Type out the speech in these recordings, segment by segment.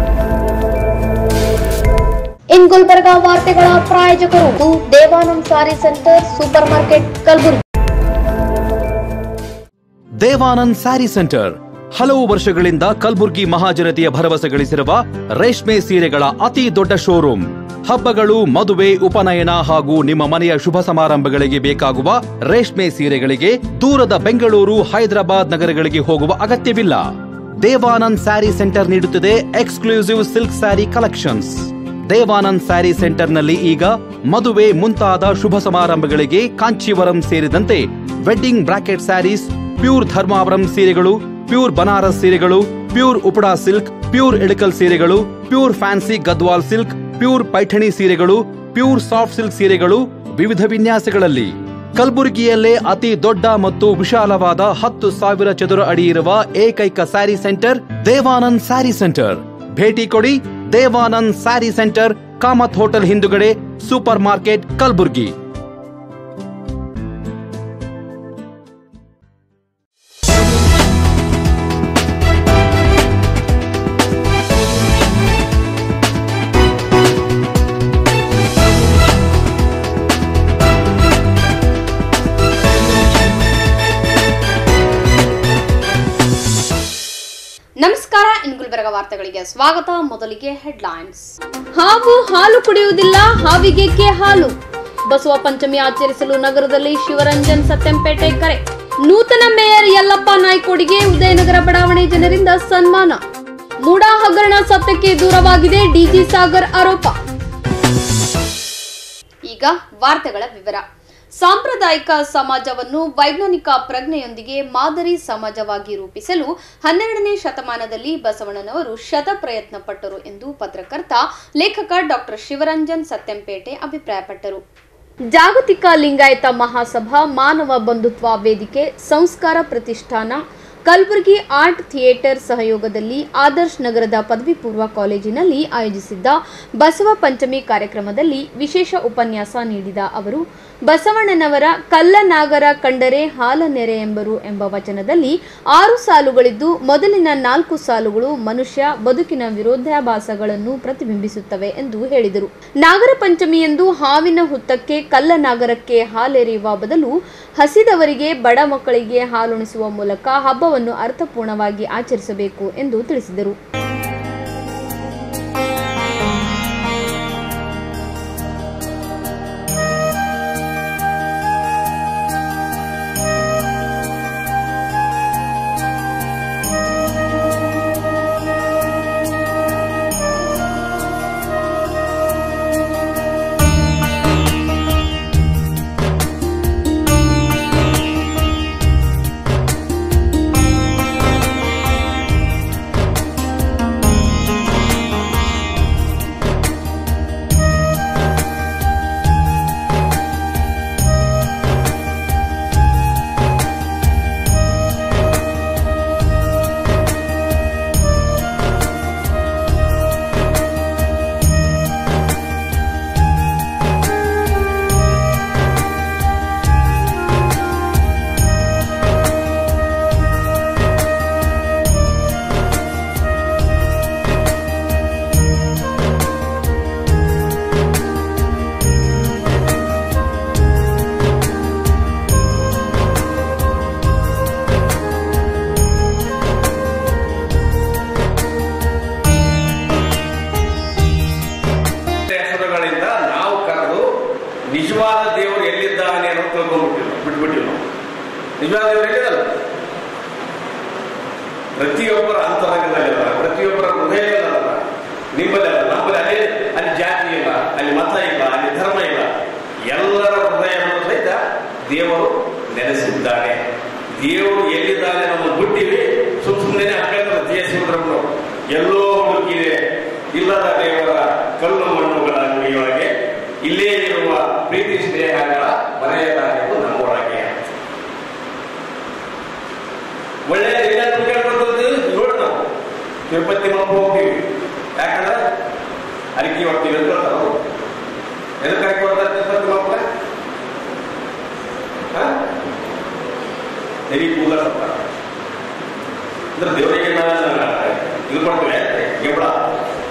ಇನ್ ಗುಲ್ಬರ್ಗ ವಾರ್ತೆಗಳ ಪ್ರಾಯೋಜಕರು ಇದು Devanand sari centre super market Kalaburagi Devanand sari centre ಹಲವು ವರ್ಷಗಳಿಂದ ಕಲ್ಬುರ್ಗಿ ಮಹಾಜನತೆಯ ಭರವಸೆ ಗಳಿಸಿರುವ ರೇಷ್ಮೆ ಸೀರೆಗಳ ಅತಿ ದೊಡ್ಡ ಶೋರೂಮ್ ಹಬ್ಬಗಳು ಮದುವೆ ಉಪನಯನ ಹಾಗೂ ನಿಮ್ಮ ಮನೆಯ ಶುಭ ಸಮಾರಂಭಗಳಿಗೆ ಬೇಕಾಗುವ ರೇಷ್ಮೆ ಸೀರೆಗಳಿಗೆ ದೂರದ ಬೆಂಗಳೂರು ಹೈದರಾಬಾದ್ ನಗರಗಳಿಗೆ ಹೋಗುವ ಅಗತ್ಯವಿಲ್ಲ ದೇವಾನಂದ್ ಸ್ಯಾರಿ ಸೆಂಟರ್ ನೀಡುತ್ತಿದೆ exclusive silk sari collections Devanand sari ಸೆಂಟರ್ನಲ್ಲಿ ಈಗ ಮದುವೆ ಮುಂತಾದ ಶುಭ ಸಮಾರಂಭಗಳಿಗೆ ಕಾಂಚೀವರಂ ಸೇರಿದಂತೆ wedding brocade saris pure Dharmavaram ಸೀರೆಗಳು ಪ್ಯೂರ್ ಬನಾರಸ್ ಸೀರೆಗಳು pure Uppada silk pure Ilkal ಸೀರೆಗಳು pure fancy Gadwal silk pure Paithani ಸೀರೆಗಳು ಪ್ಯೂರ್ ಸಾಫ್ಟ್ ಸಿಲ್ಕ್ ಸೀರೆಗಳು ವಿವಿಧ ವಿನ್ಯಾಸಗಳಲ್ಲಿ ಕಲಬುರಗಿಯಲ್ಲೇ ಅತಿ ದೊಡ್ಡ ಮತ್ತು ವಿಶಾಲವಾದ ಹತ್ತು ಸಾವಿರ ಚದುರ ಅಡಿ ಇರುವ ಏಕೈಕ ಸ್ಯಾರಿ ಸೆಂಟರ್ ದೇವಾನಂದ್ ಸ್ಯಾರಿ ಸೆಂಟರ್ ಭೇಟಿ ಕೊಡಿ ದೇವಾನಂದ್ ಸ್ಯಾರಿ ಸೆಂಟರ್ ಕಾಮತ್ ಹೋಟೆಲ್ ಹಿಂದುಗಡೆ ಸೂಪರ್ ಮಾರ್ಕೆಟ್ ಕಲಬುರ್ಗಿ ನಮಸ್ಕಾರ ಇನ್ ಗುಲ್ಬರ್ಗ ವಾರ್ತೆಗಳಿಗೆ ಸ್ವಾಗತ ಮೊದಲಿಗೆ ಹೆಡ್ಲೈನ್ಸ್ ಹಾವು ಹಾಲು ಕುಡಿಯುವುದಿಲ್ಲ ಹಾವಿಗೆ ಕೆ ಹಾಲು ಬಸವ ಪಂಚಮಿ ಆಚರಿಸಲು ನಗರದಲ್ಲಿ ಶಿವರಂಜನ್ ಸತ್ಯಂಪೇಟೆ ಕರೆ ನೂತನ ಮೇಯರ್ ಯಲ್ಲಪ್ಪ ನಾಯ್ಕೋಡಿಗೆ ಉದಯನಗರ ಬಡಾವಣೆ ಜನರಿಂದ ಸನ್ಮಾನ ಮೂಡಾ ಹಗರಣ ಸತ್ಯಕ್ಕೆ ದೂರವಾಗಿದೆ ಡಿಜಿ ಸಾಗರ್ ಆರೋಪ ಈಗ ವಾರ್ತೆಗಳ ವಿವರ ಸಾಂಪ್ರದಾಯಿಕ ಸಮಾಜವನ್ನು ವೈಜ್ಞಾನಿಕ ಪ್ರಜ್ಞೆಯೊಂದಿಗೆ ಮಾದರಿ ಸಮಾಜವಾಗಿ ರೂಪಿಸಲು ಹನ್ನೆರಡನೇ ಶತಮಾನದಲ್ಲಿ ಬಸವಣ್ಣನವರು ಶತ ಪ್ರಯತ್ನ ಪಟ್ಟರು ಎಂದು ಪತ್ರಕರ್ತ ಲೇಖಕ ಡಾಕ್ಟರ್ ಶಿವರಂಜನ್ ಸತ್ಯಂಪೇಟೆ ಅಭಿಪ್ರಾಯಪಟ್ಟರು ಜಾಗತಿಕ ಲಿಂಗಾಯತ ಮಹಾಸಭಾ ಮಾನವ ಬಂಧುತ್ವ ವೇದಿಕೆ ಸಂಸ್ಕಾರ ಪ್ರತಿಷ್ಠಾನ ಕಲಬುರಗಿ ಆರ್ಟ್ ಥಿಯೇಟರ್ ಸಹಯೋಗದಲ್ಲಿ ಆದರ್ಶ್ ನಗರದ ಪದವಿ ಪೂರ್ವ ಕಾಲೇಜಿನಲ್ಲಿ ಆಯೋಜಿಸಿದ್ದ ಬಸವ ಪಂಚಮಿ ಕಾರ್ಯಕ್ರಮದಲ್ಲಿ ವಿಶೇಷ ಉಪನ್ಯಾಸ ನೀಡಿದ ಅವರು ಬಸವಣ್ಣನವರ ಕಲ್ಲನಾಗರ ಕಂಡರೆ ಹಾಲನೆರೆ ಎಂಬರು ಎಂಬ ವಚನದಲ್ಲಿ ಆರು ಸಾಲುಗಳಿದ್ದು ಮೊದಲಿನ ನಾಲ್ಕು ಸಾಲುಗಳು ಮನುಷ್ಯ ಬದುಕಿನ ವಿರೋಧಾಭಾಸಗಳನ್ನು ಪ್ರತಿಬಿಂಬಿಸುತ್ತವೆ ಎಂದು ಹೇಳಿದರು ನಾಗರ ಪಂಚಮಿಯಂದು ಹಾವಿನ ಹುತ್ತಕ್ಕೆ ಕಲ್ಲನಾಗರಕ್ಕೆ ಹಾಲೆರೆಯುವ ಬದಲು ಹಸಿದವರಿಗೆ ಬಡ ಮಕ್ಕಳಿಗೆ ಹಾಲುಣಿಸುವ ಮೂಲಕ ಹಬ್ಬವನ್ನು ಅರ್ಥಪೂರ್ಣವಾಗಿ ಆಚರಿಸಬೇಕು ಎಂದು ತಿಳಿಸಿದರು ಹೆಸರುಗಳಿಂದ ನಾವು ಕರೆದು ನಿಜವಾದ ದೇವರು ಎಲ್ಲಿದ್ದಾನೆ ಅಂತ ತಿಳ್ಕೊಂಡ್ಬಿಟ್ಟಿಲ್ಲ ಬಿಟ್ಬಿಟ್ಟಿಲ್ಲ ನಾವು. ನಿಜವಾದ ದೇವರು ಎಲ್ಲಿದಲ್ಲ ಪ್ರತಿಯೊಬ್ಬರ ಅಂತರಂಗದಲ್ಲಿಲ್ಲ ಪ್ರತಿಯೊಬ್ಬರ ಹೃದಯದಲ್ಲ ನಿಮ್ಮಲ್ಲಿ ಅಲ್ಲ ನಮ್ಮಲ್ಲಿ ಅಲ್ಲಿ ಅಲ್ಲಿ ಜಾತಿ ಇಲ್ಲ ಅಲ್ಲಿ ಮತ ಇಲ್ಲ ಅಲ್ಲಿ ಧರ್ಮ ಇಲ್ಲ ಎಲ್ಲರ ಹೃದಯವನ್ನು ಸಹಿತ ದೇವರು ನೆಲೆಸಿದ್ದಾನೆ ದೇವರು ಎಲ್ಲಿದ್ದಾನೆ ನಮ್ಮ ಬಿಟ್ಟಿವಿ ಸುಮ್ ಸುಮ್ಮನೆ ಹಾಕಿದ್ರೆ ಜಯಸಿಂದ್ರನ್ನು ಎಲ್ಲೋ ಹುಡುಕಿದೆ ಇಲ್ಲದ ದೇವರ ಕಲ್ಲು ಮಣ್ಣುಗಳ ಅಂಗಡಿಯೊಳಗೆ ಇಲ್ಲೇ ಇರುವ ಪ್ರೀತಿ ಸ್ನೇಹಗಳ ಮನೆಯದಾಗಿದ್ದು ನಮ್ಮೊಳಗೆ ಒಳ್ಳೆ ರಿಸಲ್ಟ್ ಕೇಳ್ಕೊಳ್ತದ್ದು ನೋಡಿ ನಾವು ತಿರುಪತಿ ಮಕ್ಕ ಹೋಗ್ತೀವಿ ಯಾಕಂದ್ರೆ ಅರಿಕೆ ಹೋಗ್ತೀವಿ ಅಂತ ಹೇಳ್ತಾರೆ ಅವ್ರು. ಎದಕ್ಕೆ ಅರಿಕೆ ಹೋಗ್ತಾರೆ ತಿರುಪತಿ ಮಕ್ಕಳ ತೆರಿ ಕೂದಲ ಅಂದ್ರೆ ದೇವರಿಗೆ ನಾವು ಇದು ಕೊಡ್ತೇವೆ ಗೆಂಬಳ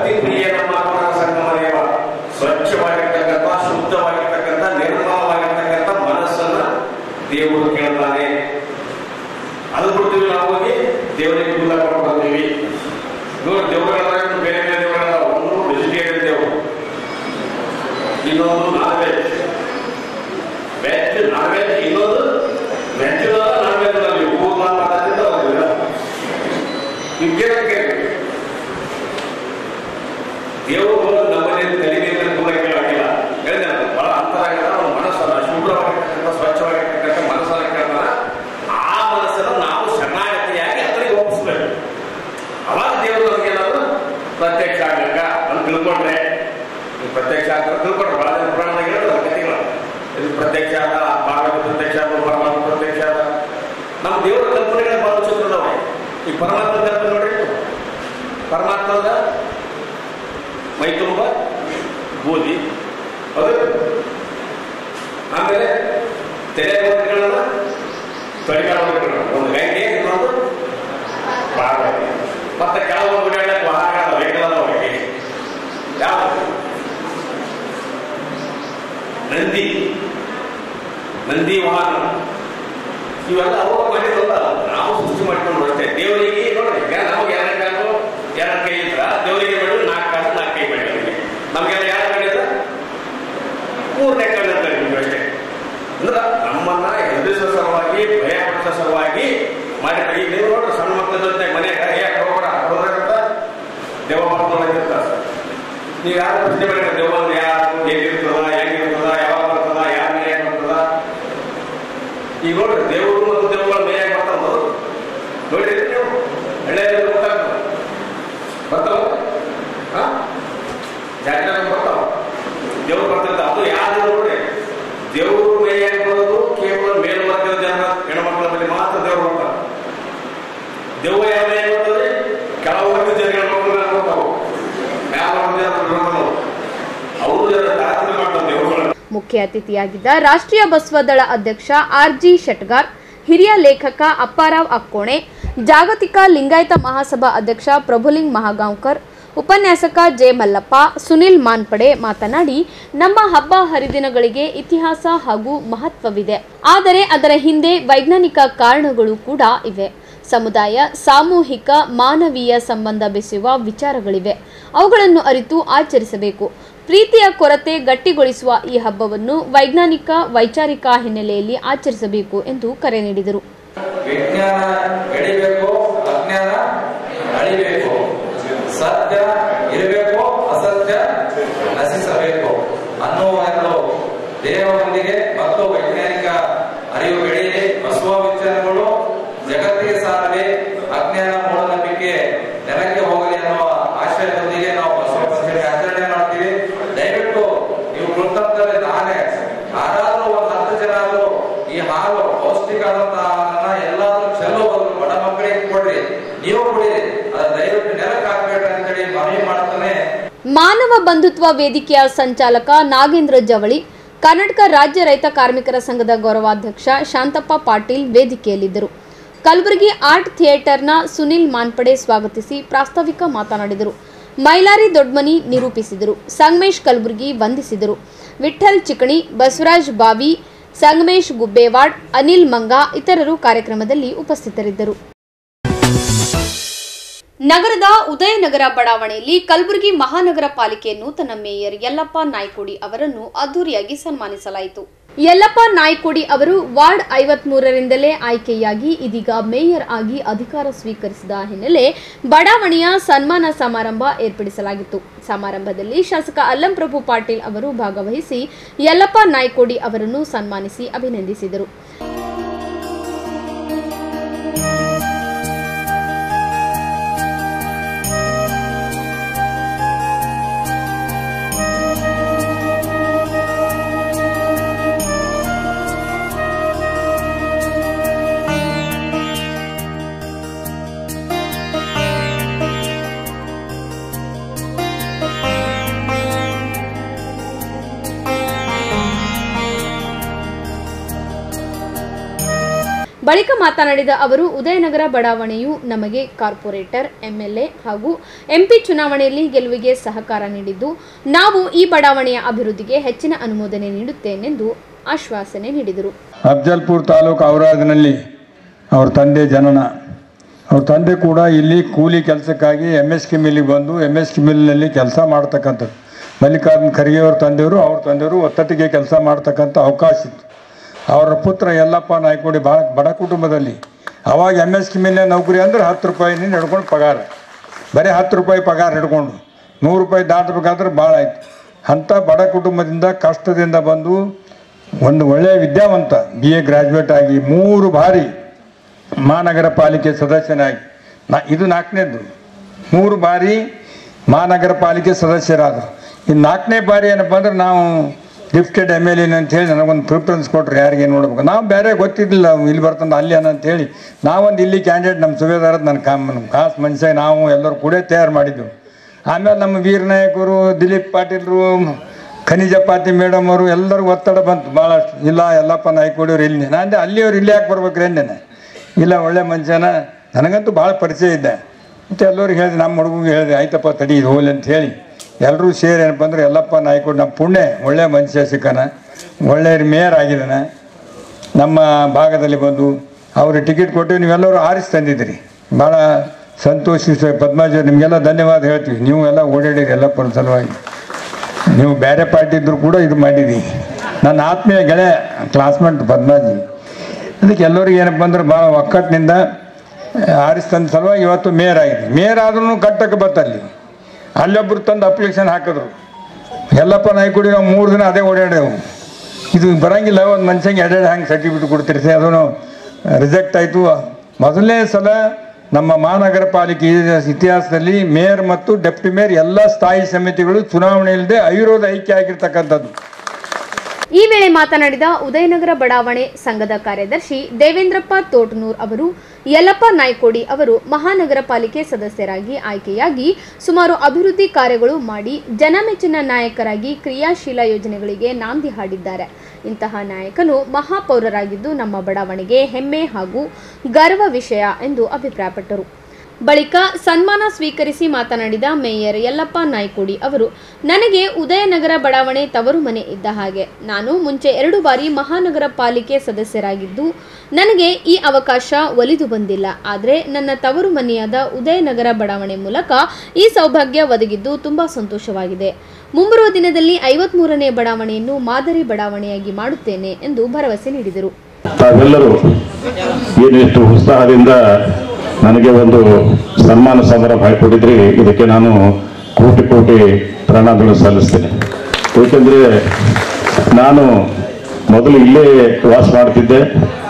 ಅತಿ ಪ್ರಿಯ ನಮ್ಮ ಆತ್ಮನ ಸಂಗಮ ದೇವ ಸ್ವಚ್ಛವಾಗಿರ್ತಕ್ಕಂಥ ಶುದ್ಧವಾಗಿರ್ತಕ್ಕಂಥ ನಿರ್ಮಲವಾಗಿರ್ತಕ್ಕಂಥ ಮನಸ್ಸನ್ನ ದೇವರು ಕೇಳ್ತಾನೆ ಅದು ಬಿಡ್ತೀವಿ ನಾವು ಹೋಗಿ ದೇವರಿಗೆ ಕೂಲ ಕೊಡ್ತೀವಿ ನೋಡಿ ದೇವರುಗಳಾಗ ಬೇರೆ ಬೇರೆ ದೇವರುಗಳ ಒಂದು ವೆಜಿಟೇರಿಯನ್ ದೇವರು ಇನ್ನೊಂದು non veg veg non veg ಇನ್ನೊಂದು ವೆಜ್ ನಾನ್ ವೆಜ್ ನೀವು ಪೂರ್ಣ ಮಾತಾಡಿದ್ರೆ ಅವ್ರಿಲ್ಲ ನೀವು ಕೇಳಕ್ಕೆ ದೇವರು ನಮ್ಮನೆ ತಲೆಗೆ ಕೂಡ ಕೇಳಾಗಿಲ್ಲ ಹೇಳಿದೆ ಬಹಳ ಅಂತರಾಗಿಲ್ಲ ಅವ್ರ ಮನಸ್ಸನ್ನ ಶುಭ್ರವಾಗಿರ್ತಕ್ಕಂಥ ಸ್ವಚ್ಛವಾಗಿರ್ತಕ್ಕಂಥ ಮನಸ್ಸನ್ನ ಕೇಳ್ತಾನ ಆ ಮನಸ್ಸನ್ನು ನಾವು ಶರಣಾಗತಿಯಾಗಿ ಅದರಿಗೆ ಒಪ್ಪಿಸ್ಬೇಕು ಅವಾಗ ದೇವರು ನಮಗೇನಾದ್ರು ಪ್ರತ್ಯಕ್ಷ ಆಗ್ಬೇಕ ಅಂತ ತಿಳ್ಕೊಂಡ್ರೆ ಈ ಪ್ರತ್ಯಕ್ಷ ಆಗ್ತಾರೆ ತಿಳ್ಕೊಂಡ್ರೆ ಬಹಳ ಜನ ಪುರಾಣದಾಗ ಹೇಳಿದ್ರು ಕಥೆಗಳು ಇದು ಪ್ರತ್ಯಕ್ಷ ಆದ ಭಾಗವತ ಪ್ರತ್ಯಕ್ಷ ಆದ ಪರಮಾತ್ಮ ಪ್ರತ್ಯಕ್ಷ ಆದ ನಮ್ಮ ದೇವರ ಕಲ್ಪನೆಗಳು ಬಹಳ ಚಿತ್ರದವ ಈ ಪರಮಾತ್ಮ ಕಲ್ಪನೆ ನೋಡಿ ಪರಮಾತ್ಮದ ಮೈ ತುಂಬ ಬೂದಿ ಅದು ಆಮೇಲೆ ತೆರೆ ವರ್ಗಗಳನ್ನ ತೊಳಿಗಾಲ ವರ್ಗಗಳನ್ನ ಒಂದು ಗಂಗೆ ಇನ್ನೊಂದು ಬಾಳ ಮತ್ತೆ ಕೆಲವು ಗುಡಿಗಳ ವಾಹನಗಳ ವೆಹಿಕಲ್ ಅದಾವೆ ಯಾವುದು ನಂದಿ ನಂದಿ ವಾಹನ ಇವೆಲ್ಲ ಅವಾಗ ಮಾಡಿದ್ರಲ್ಲ ನಾವು ಸೃಷ್ಟಿ ಮಾಡ್ಕೊಂಡು ಅಷ್ಟೇ ದೇವರಿಗೆ ನೋಡ್ರಿ ಈಗ ನಮಗೆ ಎರಡು ಕಾಲು ಎರಡು ಕೈ ಇದ್ರ ದೇವರಿಗೆ ಮಾಡಿ ನಾಲ್ಕು ಕಾಲು ನಾಲ್ಕು ಕೈ ಮಾಡಿ ನಮಗೆಲ್ಲ ಯಾರು ಮಾಡಿದ್ರ ಮೂರನೇ ಕಾಲು ಅಂತ ನಿಮ್ಗೆ ಅಷ್ಟೇ ಅಂದ್ರೆ ನಮ್ಮನ್ನ ಎದುರಿಸೋ ಸಲುವಾಗಿ ಭಯ ಪಡಿಸೋ ಸಲುವಾಗಿ ಮಾಡಿದ್ರೆ ಈಗ ನೀವು ನೋಡ್ರಿ ಸಣ್ಣ ಮಕ್ಕಳ ಜೊತೆ ಮನೆಯಾಗ ಯಾಕೆ ಹೋಗೋಣ ಹೋದ್ರಂತ ದೇವ ಮಾಡ್ಕೊಳ್ಳೋದಿರ್ತಾರೆ ನೀವು ಯಾರು ಪ್ರಶ್ನೆ ಮಾಡಿದ್ರೆ ದೇವ ಅಂದ್ರೆ ಯಾರು ಹೇಗಿರ್ತದ ಹೆಂಗಿರ್ತದ ಯಾವಾಗ ಬರ್ತದ ಯಾರ ಮನೆಯಾಗ ಬರ್ತದ ಈಗ ನೋಡ್ರಿ ದೇವರು ಮತ್ತು ದೇವಗಳ ಮನೆಯಾಗ ಬರ್ತಾವ ನೋಡಿರಿ ನೀವು ಹಳ್ಳಿಯ ಗೊತ್ತಾಗ್ತದ ಬರ್ತಾವ ಹಾ ಜಾತ್ರೆ ಬರ್ತಾವ ದೇವ್ರು ಬರ್ತಿರ್ತ ಅದು ಯಾರು ನೋಡ್ರಿ ದೇವರು ಮೈಯಾಗ ಬರೋದು ಕೇವಲ ಮೇಲ್ವರ್ಗದ ಜನ ಹೆಣ್ಮಕ್ಳ ಮೇಲೆ ಮಾತ್ರ ದೇವ್ರು ಬರ್ತಾರೆ ದೆವ್ವ ಯಾವ ಮೈಯಾಗ ಬರ್ತದೆ ಕೆಳವರ್ಗದ ಜನ ಹೆಣ್ಮಕ್ಳ ಮೇಲೆ ಬರ್ತಾವ ಮ್ಯಾಲ ಜನ ಅವರು ಜನ ತಾರತಮ್ಯ ಮಾಡ್ತಾರೆ ದೇವರುಗಳನ್ನ ಮುಖ್ಯ ಅತಿಥಿಯಾಗಿದ್ದ ರಾಷ್ಟ್ರೀಯ ಬಸವದಳ ಅಧ್ಯಕ್ಷ ಆರ್ ಜಿ ಶೆಟ್ಗಾರ್ ಹಿರಿಯ ಲೇಖಕ ಅಪ್ಪಾರಾವ್ ಅಕ್ಕೋಣೆ ಜಾಗತಿಕ ಲಿಂಗಾಯತ ಮಹಾಸಭಾ ಅಧ್ಯಕ್ಷ ಪ್ರಭುಲಿಂಗ್ ಮಹಾಗಾಂವ್ಕರ್ ಉಪನ್ಯಾಸಕ ಜೆ ಮಲ್ಲಪ್ಪ ಸುನಿಲ್ ಮಾನ್ಪಡೆ ಮಾತನಾಡಿ ನಮ್ಮ ಹಬ್ಬ ಹರಿದಿನಗಳಿಗೆ ಇತಿಹಾಸ ಹಾಗೂ ಮಹತ್ವವಿದೆ ಆದರೆ ಅದರ ಹಿಂದೆ ವೈಜ್ಞಾನಿಕ ಕಾರಣಗಳು ಕೂಡ ಇವೆ ಸಮುದಾಯ ಸಾಮೂಹಿಕ ಮಾನವೀಯ ಸಂಬಂಧ ಬೆಸೆಯುವ ವಿಚಾರಗಳಿವೆ ಅವುಗಳನ್ನು ಅರಿತು ಆಚರಿಸಬೇಕು ಪ್ರೀತಿಯ ಕೊರತೆ ಗಟ್ಟಿಗೊಳಿಸುವ ಈ ಹಬ್ಬವನ್ನು ವೈಜ್ಞಾನಿಕ ವೈಚಾರಿಕ ಹಿನ್ನೆಲೆಯಲ್ಲಿ ಆಚರಿಸಬೇಕು ಎಂದು ಕರೆ ನೀಡಿದರು ವಿಜ್ಞಾನ ಬೆಳಿಬೇಕು ಅಜ್ಞಾನ ಅಳಿಬೇಕು ಸತ್ಯ ಇರಬೇಕು ಅಸತ್ಯ ನಶಿಸಬೇಕು ಅನ್ನುವ ಒಂದು ದೇಹದೊಂದಿಗೆ ಮತ್ತು ವೈಜ್ಞಾನಿಕ ಅರಿವು ಬೆಳೆಯಲಿ ಬಸವ ವಿಚಾರಗಳು ಜಗತ್ತಿಗೆ ಸಾರಲಿ ಅಜ್ಞಾನ ಮೂಢನಂಬಿಕೆ ನೆಲಕ್ಕೆ ಹೋಗಲಿ ಅನ್ನುವ ಆಶಯದೊಂದಿಗೆ ನಾವು ಬಸವ ಪಂಚಮಿ ಆಚರಣೆ ಮಾಡ್ತೀವಿ ದಯವಿಟ್ಟು ನೀವು ಕೃತಜ್ಞತೆ ನಾನೇ ಯಾರಾದ್ರೂ ಒಂದು ಹತ್ತು ಜನ ಆದ್ರೂ ಈ ಹಾಲು ಪೌಷ್ಟಿಕ ಆದಂತಹ ಹಾಲನ್ನ ಎಲ್ಲಾದ್ರೂ ಚೆಲ್ಲೋ ಬದಲು ಬಡ ಮಕ್ಕಳಿಗೆ ಕೊಡ್ರಿ ನೀವು ಕುಡಿರಿ ಅದ ದಯವಿಟ್ಟು ನೆಲಕ್ಕೆ ಹಾಕ್ಬೇಡ್ರಿ ಅಂತೇಳಿ ಮನವಿ ಮಾಡ್ತಾನೆ ಮಾನವ ಬಂಧುತ್ವ ವೇದಿಕೆಯ ಸಂಚಾಲಕ ನಾಗೇಂದ್ರ ಜವಳಿ ಕರ್ನಾಟಕ ರಾಜ್ಯ ರೈತ ಕಾರ್ಮಿಕರ ಸಂಘದ ಗೌರವಾಧ್ಯಕ್ಷ ಶಾಂತಪ್ಪ ಪಾಟೀಲ್ ವೇದಿಕೆಯಲ್ಲಿದ್ದರು ಕಲಬುರಗಿ ಆರ್ಟ್ ಥಿಯೇಟರ್ನ ಸುನಿಲ್ ಮಾನ್ಪಡೆ ಸ್ವಾಗತಿಸಿ ಪ್ರಾಸ್ತಾವಿಕ ಮಾತನಾಡಿದರು ಮೈಲಾರಿ ದೊಡ್ಮನಿ ನಿರೂಪಿಸಿದರು ಸಂಗಮೇಶ್ ಕಲಬುರ್ಗಿ ವಂದಿಸಿದರು ವಿಠಲ್ ಚಿಕಣಿ ಬಸವರಾಜ್ ಬಾವಿ ಸಂಗಮೇಶ್ ಗುಬ್ಬೇವಾಡ್ ಅನಿಲ್ ಮಂಗ ಇತರರು ಕಾರ್ಯಕ್ರಮದಲ್ಲಿ ಉಪಸ್ಥಿತರಿದ್ದರು ನಗರದ ಉದಯನಗರ ಬಡಾವಣೆಯಲ್ಲಿ ಕಲಬುರಗಿ ಮಹಾನಗರ ಪಾಲಿಕೆ ನೂತನ ಮೇಯರ್ ಯಲ್ಲಪ್ಪ ನಾಯ್ಕೋಡಿ ಅವರನ್ನು ಅದ್ದೂರಿಯಾಗಿ ಸನ್ಮಾನಿಸಲಾಯಿತು ಯಲ್ಲಪ್ಪ ನಾಯ್ಕೋಡಿ ಅವರು ವಾರ್ಡ್ ಐವತ್ ಮೂರರಿಂದಲೇ ಆಯ್ಕೆಯಾಗಿ ಇದೀಗ ಮೇಯರ್ ಆಗಿ ಅಧಿಕಾರ ಸ್ವೀಕರಿಸಿದ ಹಿನ್ನೆಲೆ ಬಡಾವಣೆಯ ಸನ್ಮಾನ ಸಮಾರಂಭ ಏರ್ಪಡಿಸಲಾಗಿತ್ತು ಸಮಾರಂಭದಲ್ಲಿ ಶಾಸಕ ಅಲ್ಲಂಪ್ರಭು ಪಾಟೀಲ್ ಅವರು ಭಾಗವಹಿಸಿ ಯಲ್ಲಪ್ಪ ನಾಯ್ಕೋಡಿ ಅವರನ್ನು ಸನ್ಮಾನಿಸಿ ಅಭಿನಂದಿಸಿದರು ಬಳಿಕ ಮಾತನಾಡಿದ ಅವರು ಉದಯನಗರ ಬಡಾವಣೆಯು ನಮಗೆ ಕಾರ್ಪೊರೇಟರ್ ಎಂಎಲ್ಎ ಹಾಗೂ ಎಂಪಿ ಚುನಾವಣೆಯಲ್ಲಿ ಗೆಲುವಿಗೆ ಸಹಕಾರ ನೀಡಿದ್ದು ನಾವು ಈ ಬಡಾವಣೆಯ ಅಭಿವೃದ್ಧಿಗೆ ಹೆಚ್ಚಿನ ಅನುಮೋದನೆ ನೀಡುತ್ತೇನೆಂದು ಆಶ್ವಾಸನೆ ನೀಡಿದರು ಅಫ್ಜಲ್ಪುರ್ ತಾಲೂಕು ಔರಾದ್ನಲ್ಲಿ ಅವ್ರ ತಂದೆ ಜನನ ಅವ್ರ ತಂದೆ ಕೂಡ ಇಲ್ಲಿ ಕೂಲಿ ಕೆಲಸಕ್ಕಾಗಿ ಎಮ್ ಎಸ್ ಕೆ ಮಿಲ್ಲಿಗೆ ಬಂದು ಎಮ್ ಎಸ್ ಕೆ ಮಿಲ್ನಲ್ಲಿ ಕೆಲಸ ಮಾಡ್ತಕ್ಕಂಥದ್ದು ಮಲ್ಲಿಕಾರ್ಜುನ್ ಖರ್ಗೆ ಅವ್ರ ತಂದೆಯವರು ಅವ್ರ ತಂದೆಯವರು ಒತ್ತಟ್ಟಿಗೆ ಕೆಲಸ ಮಾಡ್ತಕ್ಕಂಥ ಅವಕಾಶ ಇತ್ತು ಅವರ ಪುತ್ರ ಯಲ್ಲಪ್ಪ ನಾಯ್ಕೋಡಿ ಭಾಳ ಬಡ ಕುಟುಂಬದಲ್ಲಿ ಅವಾಗ ಎಮ್ ಎಸ್ ಕೆ ಮಿಲ್ನ ನೌಕರಿ ಅಂದ್ರೆ ಹತ್ತು ರೂಪಾಯಿನಿಂದ ಹಿಡ್ಕೊಂಡು ಪಗಾರ ಬರೀ ಹತ್ತು ರೂಪಾಯಿ ಪಗಾರ ಹಿಡ್ಕೊಂಡು ನೂರು ರೂಪಾಯಿ ದಾಟಬೇಕಾದ್ರೆ ಭಾಳ ಆಯ್ತು ಅಂಥ ಬಡ ಕುಟುಂಬದಿಂದ ಕಷ್ಟದಿಂದ ಬಂದು ಒಂದು ಒಳ್ಳೆಯ ವಿದ್ಯಾವಂತ ಬಿ ಎ ಗ್ರ್ಯಾಜುಯೇಟ್ ಆಗಿ ಮೂರು ಬಾರಿ ಮಹಾನಗರ ಪಾಲಿಕೆ ಸದಸ್ಯನಾಗಿ ನಾ ಇದು ನಾಲ್ಕನೇದು ಮೂರು ಬಾರಿ ಮಹಾನಗರ ಪಾಲಿಕೆ ಸದಸ್ಯರಾದರು ಇನ್ನು ನಾಲ್ಕನೇ ಬಾರಿ ಏನಪ್ಪ ಅಂದ್ರೆ ನಾವು ಗಿಫ್ಟೆಡ್ ಎಮ್ ಎಲ್ ಎನ್ ಅಂತೇಳಿ ನನಗೊಂದು ಪ್ರಿಫರೆನ್ಸ್ ಕೊಟ್ರು ಯಾರಿಗೆ ನೋಡ್ಬೇಕು ನಾವು ಬೇರೆ ಗೊತ್ತಿದ್ದಿಲ್ಲ ಇಲ್ಲಿ ಬರ್ತಾನೆ ಅಲ್ಲಿ ಅಂತೇಳಿ ನಾವೊಂದು ಇಲ್ಲಿ ಕ್ಯಾಂಡಿಡೇಟ್ ನಮ್ಮ ಸುಬೇದಾರದ ನನ್ನ ಕಾಮ್ ನಮ್ಮ ಖಾಸ್ ಮನುಷ್ಯ ನಾವು ಎಲ್ಲರೂ ಕೂಡ ತಯಾರು ಮಾಡಿದ್ದೆವು ಆಮೇಲೆ ನಮ್ಮ ವೀರ ನಾಯಕರು ದಿಲೀಪ್ ಪಾಟೀಲ್ರು ಖನಿಜ ಪಾತಿ ಮೇಡಮ್ ಅವರು ಎಲ್ಲರೂ ಒತ್ತಡ ಬಂತು ಭಾಳಷ್ಟು ಇಲ್ಲ ಎಲ್ಲಪ್ಪ ನಾಯ್ಕೋಡಿಯವ್ರು ಇಲ್ಲಿ ನಾನು ಅಂದೆ ಅಲ್ಲಿಯವ್ರು ಇಲ್ಲಿ ಯಾಕೆ ಬರ್ಬೇಕ್ರಿ ಅಂದೇನೆ ಇಲ್ಲ ಒಳ್ಳೆ ಮನುಷ್ಯನ ನನಗಂತೂ ಭಾಳ ಪರಿಚಯ ಇದ್ದೆ ಮತ್ತು ಎಲ್ಲರಿಗೆ ಹೇಳಿದೆ ನಮ್ಮ ಹುಡುಗಿಗೆ ಹೇಳಿದೆ ಆಯ್ತಪ್ಪ ತಡಿ ಇದು ಹೋಗ್ಲಿ ಅಂತ ಹೇಳಿ ಎಲ್ಲರೂ ಸೇರಿ ಏನಪ್ಪ ಅಂದ್ರೆ ಎಲ್ಲಪ್ಪ ನಾಯ್ಕೋಡ್ ನಮ್ಮ ಪುಣ್ಯ ಒಳ್ಳೆ ಮನುಷ್ಯ ಸಿಕ್ಕನ ಒಳ್ಳೆಯ ಮೇಯರ್ ಆಗಿದ್ದಾನೆ ನಮ್ಮ ಭಾಗದಲ್ಲಿ ಬಂದು ಅವ್ರಿಗೆ ಟಿಕೆಟ್ ಕೊಟ್ಟು ನೀವೆಲ್ಲರೂ ಆರಿಸಿ ತಂದಿದ್ದೀರಿ ಭಾಳ ಸಂತೋಷಿಸ ಪದ್ಮಾಜಿ ನಿಮಗೆಲ್ಲ ಧನ್ಯವಾದ ಹೇಳ್ತೀವಿ ನೀವು ಎಲ್ಲ ಓಡಾಡಿರಿ ಎಲ್ಲಪ್ಪನ ಸಲುವಾಗಿ ನೀವು ಬೇರೆ ಪಾರ್ಟಿ ಇದ್ದರೂ ಕೂಡ ಇದು ಮಾಡಿದಿ ನನ್ನ ಆತ್ಮೀಯ ಗೆಳೆಯ ಕ್ಲಾಸ್ಮೇಟ್ ಪದ್ಮಾಜಿ ಅದಕ್ಕೆ ಎಲ್ಲರಿಗೂ ಏನಪ್ಪ ಅಂದ್ರೆ ಭಾಳ ಒಕ್ಕಟ್ಟಿನಿಂದ ಆರಿಸ್ತಂದ ಸಲುವಾಗಿ ಇವತ್ತು ಮೇಯರ್ ಆಗಿದೆ ಮೇಯರ್ ಆದ್ರೂ ಕಟ್ಟಕ್ಕೆ ಬತ್ತಲ್ಲಿ ಅಲ್ಲೊಬ್ರು ತಂದು ಅಪ್ಲಿಕೇಶನ್ ಹಾಕಿದ್ರು ಎಲ್ಲಪ್ಪ ನಾಯ್ಕುಡಿ ನಾವು ಮೂರು ದಿನ ಅದೇ ಓಡಾಡೇವು ಇದು ಬರಂಗಿಲ್ಲ ಒಂದು ಮನುಷ್ಯಂಗೆ ಎರಡೆರಡು ಹಂಗೆ ಸರ್ಟಿಫಿಕೇಟ್ ಕೊಡ್ತೀರಿ ಸರ್ ಅದನ್ನು ರಿಜೆಕ್ಟ್ ಆಯಿತು ಮೊದಲನೇ ಸಲ ನಮ್ಮ ಮಹಾನಗರ ಪಾಲಿಕೆ ಇತಿಹಾಸದಲ್ಲಿ ಮೇಯರ್ ಮತ್ತು ಡೆಪ್ಟಿ ಮೇಯರ್ ಎಲ್ಲ ಸ್ಥಾಯಿ ಸಮಿತಿಗಳು ಚುನಾವಣೆ ಇಲ್ಲದೆ ಅವಿರೋಧ ಐಕ್ಯ ಆಗಿರ್ತಕ್ಕಂಥದ್ದು ಈ ವೇಳೆ ಮಾತನಾಡಿದ ಉದಯನಗರ ಬಡಾವಣೆ ಸಂಘದ ಕಾರ್ಯದರ್ಶಿ ದೇವೇಂದ್ರಪ್ಪ ತೋಟನೂರ್ ಅವರು ಯಲ್ಲಪ್ಪ ನಾಯ್ಕೋಡಿ ಅವರು ಮಹಾನಗರ ಪಾಲಿಕೆ ಸದಸ್ಯರಾಗಿ ಆಯ್ಕೆಯಾಗಿ ಸುಮಾರು ಅಭಿವೃದ್ಧಿ ಕಾರ್ಯಗಳು ಮಾಡಿ ಜನಮೆಚ್ಚಿನ ನಾಯಕರಾಗಿ ಕ್ರಿಯಾಶೀಲ ಯೋಜನೆಗಳಿಗೆ ನಾಂದಿ ಹಾಡಿದ್ದಾರೆ ಇಂತಹ ನಾಯಕನು ಮಹಾಪೌರರಾಗಿದ್ದು ನಮ್ಮ ಬಡಾವಣೆಗೆ ಹೆಮ್ಮೆ ಹಾಗೂ ಗರ್ವ ವಿಷಯ ಎಂದು ಅಭಿಪ್ರಾಯಪಟ್ಟರು ಬಳಿಕ ಸನ್ಮಾನ ಸ್ವೀಕರಿಸಿ ಮಾತನಾಡಿದ ಮೇಯರ್ ಯಲ್ಲಪ್ಪ ನಾಯ್ಕೋಡಿ ಅವರು ನನಗೆ ಉದಯನಗರ ಬಡಾವಣೆ ತವರು ಮನೆ ಇದ್ದ ಹಾಗೆ ನಾನು ಮುಂಚೆ ಎರಡು ಬಾರಿ ಮಹಾನಗರ ಪಾಲಿಕೆ ಸದಸ್ಯರಾಗಿದ್ದು ನನಗೆ ಈ ಅವಕಾಶ ಒಲಿದು ಬಂದಿಲ್ಲ ಆದರೆ ನನ್ನ ತವರು ಮನೆಯಾದ ಉದಯನಗರ ಬಡಾವಣೆ ಮೂಲಕ ಈ ಸೌಭಾಗ್ಯ ಒದಗಿದ್ದು ತುಂಬ ಸಂತೋಷವಾಗಿದೆ ಮುಂಬರುವ ದಿನದಲ್ಲಿ ಐವತ್ಮೂರನೇ ಬಡಾವಣೆಯನ್ನು ಮಾದರಿ ಬಡಾವಣೆಯಾಗಿ ಮಾಡುತ್ತೇನೆ ಎಂದು ಭರವಸೆ ನೀಡಿದರು ತಾವೆಲ್ಲರೂ ಏನಿಷ್ಟು ಉತ್ಸಾಹದಿಂದ ನನಗೆ ಒಂದು ಸನ್ಮಾನ ಸಮಾರಂಭ ಹಾಕಿಕೊಟ್ಟಿದ್ರಿ ಇದಕ್ಕೆ ನಾನು ಕೋಟಿ ಕೋಟಿ ಪ್ರಣಾಮಗಳು ಸಲ್ಲಿಸ್ತೇನೆ ಏಕೆಂದರೆ ನಾನು ಮೊದಲು ಇಲ್ಲೇ ವಾಸ ಮಾಡ್ತಿದ್ದೆ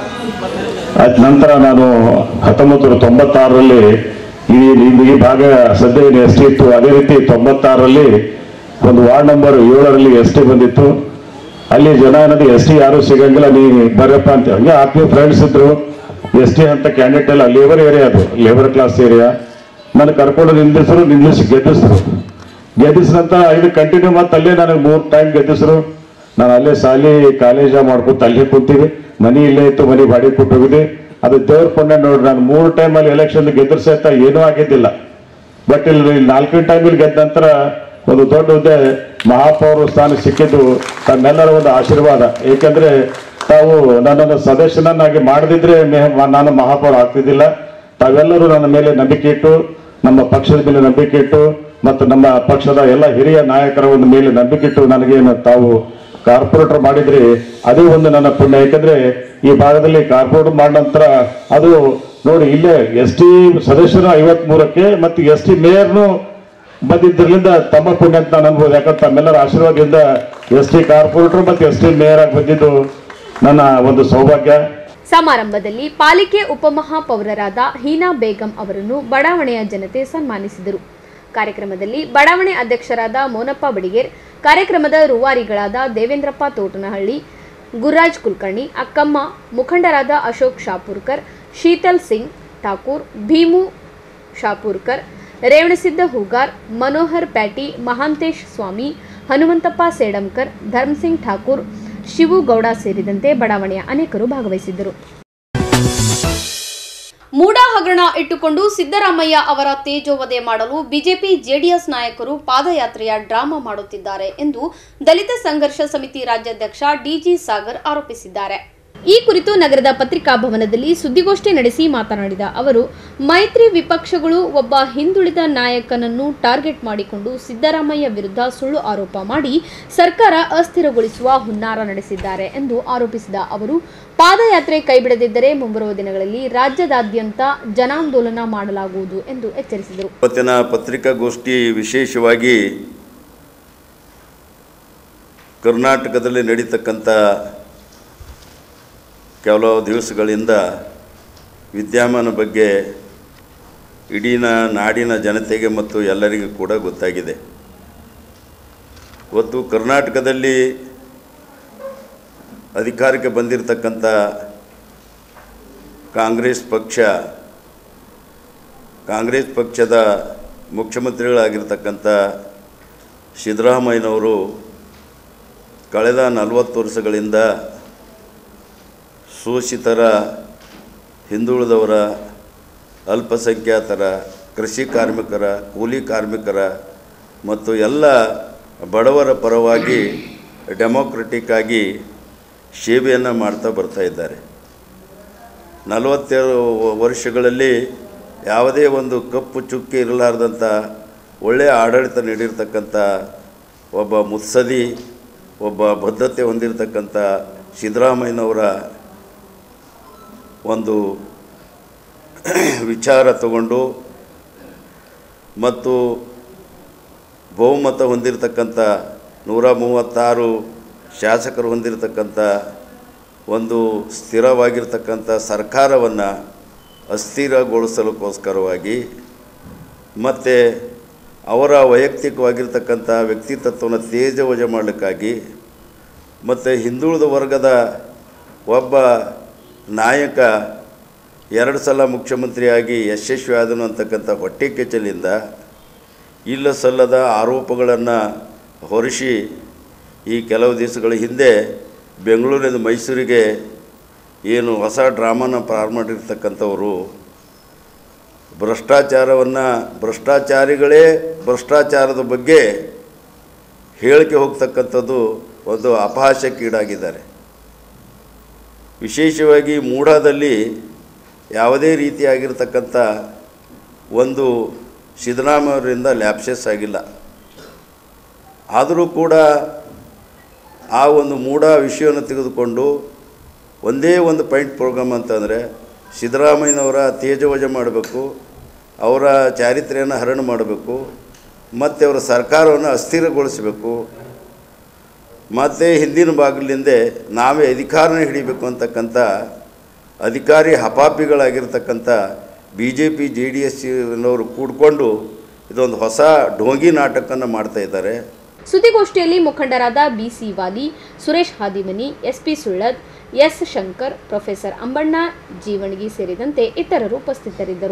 ಅದ ನಂತರ ನಾನು ಹತ್ತೊಂಬತ್ತು ನೂರ ತೊಂಬತ್ತಾರರಲ್ಲಿ ಈ ಈ- ಈ ಭಾಗ ಸದ್ಯ ಏನು ಎಸ್ ಟಿ ಇತ್ತು ಅದೇ ರೀತಿ ತೊಂಬತ್ತಾರರಲ್ಲಿ ಒಂದು ವಾರ್ಡ್ ನಂಬರ್ ಏಳರಲ್ಲಿ ಎಸ್ ಟಿ ಬಂದಿತ್ತು ಅಲ್ಲಿ ಜನ ಅನ್ನೋದು ಎಸ್ ಟಿ ಯಾರು ಸಿಗಂಗಿಲ್ಲ ನೀ ಬರ್ರಪ್ಪ ಅಂತ ಹಂಗೆ ಆತ್ಮೀಯ ಫ್ರೆಂಡ್ಸ್ ಇದ್ರು ಎಸ್ ಟಿ ಅಂತ ಕ್ಯಾಂಡಿಡೇಟ್ ಎಲ್ಲ ಲೇಬರ್ ಏರಿಯಾ ಅದು ಲೇಬರ್ ಕ್ಲಾಸ್ ಏರಿಯಾ ನಾನು ಕರ್ಕೊಂಡು ನಿಲ್ಲಿಸರು ನಿಲ್ಲಿಸಿ ಗೆದ್ದಿಸ್ರು ಗೆದ್ದಿಸಿದ ನಂತರ ಇದು ಕಂಟಿನ್ಯೂ ಮತ್ತೆ ಅಲ್ಲೇ ನನಗೆ ಮೂರು ಟೈಮ್ ಗೆದ್ದಿಸ್ರು ನಾನು ಅಲ್ಲೇ ಸಾಲಿ ಕಾಲೇಜ ಮಾಡ್ಕೊತ ಅಲ್ಲೇ ಕೂತೀವಿ ಮನಿ ಇಲ್ಲೇ ಇತ್ತು ಮನಿ ಬಾಡಿಗೆ ಕೊಟ್ಟು ಹೋಗಿದ್ದೆ ಅದು ದೇವ್ರ ಪುಣ್ಯ ನೋಡ್ರಿ ನಾನು ಮೂರು ಟೈಮಲ್ಲಿ ಎಲೆಕ್ಷನ್ ಗೆದ್ರ ಸಹಿತ ಏನೂ ಆಗಿದ್ದಿಲ್ಲ ಬಟ್ ಇಲ್ಲಿ ಇಲ್ಲಿ ನಾಲ್ಕನೇ ಟೈಮಲ್ಲಿ ಗೆದ್ದ ನಂತರ ಒಂದು ದೊಡ್ಡ ಹುದ್ದೆ ಮಹಾಪೌರ ಸ್ಥಾನ ಸಿಕ್ಕಿದ್ದು ತಮ್ಮೆಲ್ಲರ ಒಂದು ಆಶೀರ್ವಾದ ಏಕೆಂದ್ರೆ ತಾವು ನನ್ನನ್ನು ಸದಸ್ಯನನ್ನಾಗಿ ಮಾಡದಿದ್ರೆ ಮೆ- ನಾನು ಮಹಾಪೌರ ಆಗ್ತಿದ್ದಿಲ್ಲ ತಾವೆಲ್ಲರೂ ನನ್ನ ಮೇಲೆ ನಂಬಿಕೆ ಇಟ್ಟು ನಮ್ಮ ಪಕ್ಷದ ಮೇಲೆ ನಂಬಿಕೆ ಇಟ್ಟು ಮತ್ತು ನಮ್ಮ ಪಕ್ಷದ ಎಲ್ಲ ಹಿರಿಯ ನಾಯಕರ ಒಂದು ಮೇಲೆ ನಂಬಿಕೆ ಇಟ್ಟು ನನಗೇನು ತಾವು ಕಾರ್ಪೊರೇಟರ್ ಮಾಡಿದ್ರಿ ಅದು ಒಂದು ನನ್ನ ಪುಣ್ಯ ಯಾಕಂದ್ರೆ ಈ ಭಾಗದಲ್ಲಿ ಕಾರ್ಪೊರೇಟರ್ ಮಾಡಿದ ನಂತರ ಅದು ನೋಡಿ ಇಲ್ಲೇ ಎಸ್ ಟಿ ಸದಸ್ಯರು ಐವತ್ ಮೂರಕ್ಕೆ ಮತ್ತು ಎಸ್ ಟಿ ಮೇಯರ್ನು ಬಂದಿದ್ದರಿಂದ ತಮ್ಮ ಪುಣ್ಯ ಅಂತ ನಾನು ಅನ್ಬೋದು ಯಾಕಂದ್ರೆ ತಮ್ಮೆಲ್ಲರ ಆಶೀರ್ವಾದದಿಂದ ಎಸ್ ಟಿ ಕಾರ್ಪೊರೇಟರ್ ಮತ್ತು ಎಸ್ ಟಿ ಮೇಯರ್ ಆಗಿ ಬಂದಿದ್ದು ನನ್ನ ಒಂದು ಸೌಭಾಗ್ಯ ಸಮಾರಂಭದಲ್ಲಿ ಪಾಲಿಕೆ ಉಪಮಹಾಪೌರರಾದ ಹೀನಾ ಬೇಗಂ ಅವರನ್ನು ಬಡಾವಣೆಯ ಜನತೆ ಸನ್ಮಾನಿಸಿದರು ಕಾರ್ಯಕ್ರಮದಲ್ಲಿ ಬಡಾವಣೆ ಅಧ್ಯಕ್ಷರಾದ ಮೋನಪ್ಪ ಬಡಿಗೇರ್ ಕಾರ್ಯಕ್ರಮದ ರೂವಾರಿಗಳಾದ ದೇವೇಂದ್ರಪ್ಪ ತೋಟನಹಳ್ಳಿ ಗುರುರಾಜ್ ಕುಲಕರ್ಣಿ ಅಕ್ಕಮ್ಮ ಮುಖಂಡರಾದ ಅಶೋಕ್ ಶಾಪುರ್ಕರ್ ಶೀತಲ್ ಸಿಂಗ್ ಠಾಕೂರ್ ಭೀಮು ಶಾಪೂರ್ಕರ್ ರೇವಣಸಿದ್ದ ಹೂಗಾರ್ ಮನೋಹರ್ ಪ್ಯಾಟಿ ಮಹಾಂತೇಶ್ ಸ್ವಾಮಿ ಹನುಮಂತಪ್ಪ ಸೇಡಂಕರ್ ಧರ್ಮಸಿಂಗ್ ಠಾಕೂರ್ ಶಿವು ಗೌಡ ಸೇರಿದಂತೆ ಬಡಾವಣೆಯ ಅನೇಕರು ಭಾಗವಹಿಸಿದ್ದರು ಮೂಡ ಹಗರಣ ಇಟ್ಟುಕೊಂಡು ಸಿದ್ದರಾಮಯ್ಯ ಅವರ ತೇಜೋವಧೆ ಮಾಡಲು ಬಿಜೆಪಿ ಜೆಡಿಎಸ್ ನಾಯಕರು ಪಾದಯಾತ್ರೆಯ ಡ್ರಾಮಾ ಮಾಡುತ್ತಿದ್ದಾರೆ ಎಂದು ದಲಿತ ಸಂಘರ್ಷ ಸಮಿತಿ ರಾಜ್ಯಾಧ್ಯಕ್ಷ ಡಿಜಿ ಸಾಗರ್ ಆರೋಪಿಸಿದ್ದಾರೆ ಈ ಕುರಿತು ನಗರದ ಪತ್ರಿಕಾ ಭವನದಲ್ಲಿ ಸುದ್ದಿಗೋಷ್ಠಿ ನಡೆಸಿ ಮಾತನಾಡಿದ ಅವರು ಮೈತ್ರಿ ವಿಪಕ್ಷಗಳು ಒಬ್ಬ ಹಿಂದುಳಿದ ನಾಯಕನನ್ನು ಟಾರ್ಗೆಟ್ ಮಾಡಿಕೊಂಡು ಸಿದ್ದರಾಮಯ್ಯ ವಿರುದ್ಧ ಸುಳ್ಳು ಆರೋಪ ಮಾಡಿ ಸರ್ಕಾರ ಅಸ್ಥಿರಗೊಳಿಸುವ ಹುನ್ನಾರ ನಡೆಸಿದ್ದಾರೆ ಎಂದು ಆರೋಪಿಸಿದ ಅವರು ಪಾದಯಾತ್ರೆ ಕೈಬಿಡದಿದ್ದರೆ ಮುಂಬರುವ ದಿನಗಳಲ್ಲಿ ರಾಜ್ಯದಾದ್ಯಂತ ಜನಾಂದೋಲನ ಮಾಡಲಾಗುವುದು ಎಂದು ಎಚ್ಚರಿಸಿದರು ಇವತ್ತಿನ ಪತ್ರಿಕಾಗೋಷ್ಠಿ ವಿಶೇಷವಾಗಿ ಕರ್ನಾಟಕದಲ್ಲಿ ನಡೀತಕ್ಕಂಥ ಕೆಲವು ದಿವಸಗಳಿಂದ ವಿದ್ಯಮಾನ ಬಗ್ಗೆ ಇಡೀ ನಾಡಿನ ಜನತೆಗೆ ಮತ್ತು ಎಲ್ಲರಿಗೂ ಕೂಡ ಗೊತ್ತಾಗಿದೆ ಇವತ್ತು ಕರ್ನಾಟಕದಲ್ಲಿ ಅಧಿಕಾರಕ್ಕೆ ಬಂದಿರತಕ್ಕಂಥ ಕಾಂಗ್ರೆಸ್ ಪಕ್ಷ ಕಾಂಗ್ರೆಸ್ ಪಕ್ಷದ ಮುಖ್ಯಮಂತ್ರಿಗಳಾಗಿರ್ತಕ್ಕಂಥ ಸಿದ್ದರಾಮಯ್ಯನವರು ಕಳೆದ ನಲವತ್ತು ವರ್ಷಗಳಿಂದ ಶೋಷಿತರ ಹಿಂದುಳಿದವರ ಅಲ್ಪಸಂಖ್ಯಾತರ ಕೃಷಿ ಕಾರ್ಮಿಕರ ಕೂಲಿ ಕಾರ್ಮಿಕರ ಮತ್ತು ಎಲ್ಲ ಬಡವರ ಪರವಾಗಿ ಡೆಮೋಕ್ರೆಟಿಕ್ ಆಗಿ ಸೇವೆಯನ್ನು ಮಾಡ್ತಾ ಬರ್ತಾ ಇದ್ದಾರೆ ನಲವತ್ತೆರಡು ವರ್ಷಗಳಲ್ಲಿ ಯಾವುದೇ ಒಂದು ಕಪ್ಪು ಚುಕ್ಕಿ ಇರಲಾರ್ದಂಥ ಒಳ್ಳೆಯ ಆಡಳಿತ ನೀಡಿರ್ತಕ್ಕಂಥ ಒಬ್ಬ ಮುತ್ಸದಿ ಒಬ್ಬ ಬದ್ಧತೆ ಹೊಂದಿರತಕ್ಕಂಥ ಸಿದ್ದರಾಮಯ್ಯನವರ ಒಂದು ವಿಚಾರ ತಗೊಂಡು ಮತ್ತು ಬಹುಮತ ಹೊಂದಿರತಕ್ಕಂಥ ನೂರ ಮೂವತ್ತಾರು ಶಾಸಕರು ಹೊಂದಿರತಕ್ಕಂಥ ಒಂದು ಸ್ಥಿರವಾಗಿರ್ತಕ್ಕಂಥ ಸರ್ಕಾರವನ್ನು ಅಸ್ಥಿರಗೊಳಿಸಲಿಕ್ಕೋಸ್ಕರವಾಗಿ ಮತ್ತು ಅವರ ವೈಯಕ್ತಿಕವಾಗಿರ್ತಕ್ಕಂಥ ವ್ಯಕ್ತಿತ್ವವನ್ನು ತೇಜವಜ ಮಾಡಲಿಕ್ಕಾಗಿ ಮತ್ತು ಹಿಂದುಳಿದ ವರ್ಗದ ಒಬ್ಬ ನಾಯಕ ಎರಡು ಸಲ ಮುಖ್ಯಮಂತ್ರಿಯಾಗಿ ಯಶಸ್ವಿ ಆದನು ಅಂತಕ್ಕಂಥ ಹೊಟ್ಟೆ ಕೆಚ್ಚಲಿಂದ ಇಲ್ಲ ಸಲ್ಲದ ಆರೋಪಗಳನ್ನು ಹೊರಿಸಿ ಈ ಕೆಲವು ದಿವಸಗಳ ಹಿಂದೆ ಬೆಂಗಳೂರಿನಿಂದ ಮೈಸೂರಿಗೆ ಏನು ಹೊಸ ಡ್ರಾಮಾನ ಪ್ರಾರಂಭ ಮಾಡಿರ್ತಕ್ಕಂಥವರು ಭ್ರಷ್ಟಾಚಾರವನ್ನು ಭ್ರಷ್ಟಾಚಾರಿಗಳೇ ಭ್ರಷ್ಟಾಚಾರದ ಬಗ್ಗೆ ಹೇಳಿಕೆ ಹೋಗ್ತಕ್ಕಂಥದ್ದು ಒಂದು ಅಪಹಾಸ್ಯಕ್ಕೀಡಾಗಿದ್ದಾರೆ ವಿಶೇಷವಾಗಿ ಮೂಢಾದಲ್ಲಿ ಯಾವುದೇ ರೀತಿಯಾಗಿರ್ತಕ್ಕಂಥ ಒಂದು ಸಿದ್ದರಾಮಯ್ಯವರಿಂದ ಲ್ಯಾಪ್ಸೆಸ್ ಆಗಿಲ್ಲ ಆದರೂ ಕೂಡ ಆ ಒಂದು ಮೂಢ ವಿಷಯವನ್ನು ತೆಗೆದುಕೊಂಡು ಒಂದೇ ಒಂದು ಪಾಯಿಂಟ್ ಪ್ರೋಗ್ರಾಮ್ ಅಂತಂದರೆ ಸಿದ್ದರಾಮಯ್ಯನವರ ತೇಜವಜ ಮಾಡಬೇಕು ಅವರ ಚಾರಿತ್ರ್ಯನ ಹರಣ ಮಾಡಬೇಕು ಮತ್ತು ಅವರ ಸರ್ಕಾರವನ್ನು ಅಸ್ಥಿರಗೊಳಿಸಬೇಕು ಮತ್ತು ಹಿಂದಿನ ಭಾಗಲಿಂದ ನಾವೇ ಅಧಿಕಾರನ ಹಿಡಿಬೇಕು ಅಂತಕ್ಕಂಥ ಅಧಿಕಾರಿ ಹಪಾಪಿಗಳಾಗಿರ್ತಕ್ಕಂಥ B J P J D ಎಸ್ನವರು ಕೂಡಿಕೊಂಡು ಇದೊಂದು ಹೊಸ ಢೋಂಗಿ ನಾಟಕವನ್ನು ಮಾಡ್ತಾ ಇದ್ದಾರೆ ಸುದ್ದಿಗೋಷ್ಠಿಯಲ್ಲಿ ಮುಖಂಡರಾದ B C Vali Suresh Hadimani S P Sullad S Shankar professor Ambanna Jivanagi ಸೇರಿದಂತೆ ಇತರರು ಉಪಸ್ಥಿತರಿದ್ದರು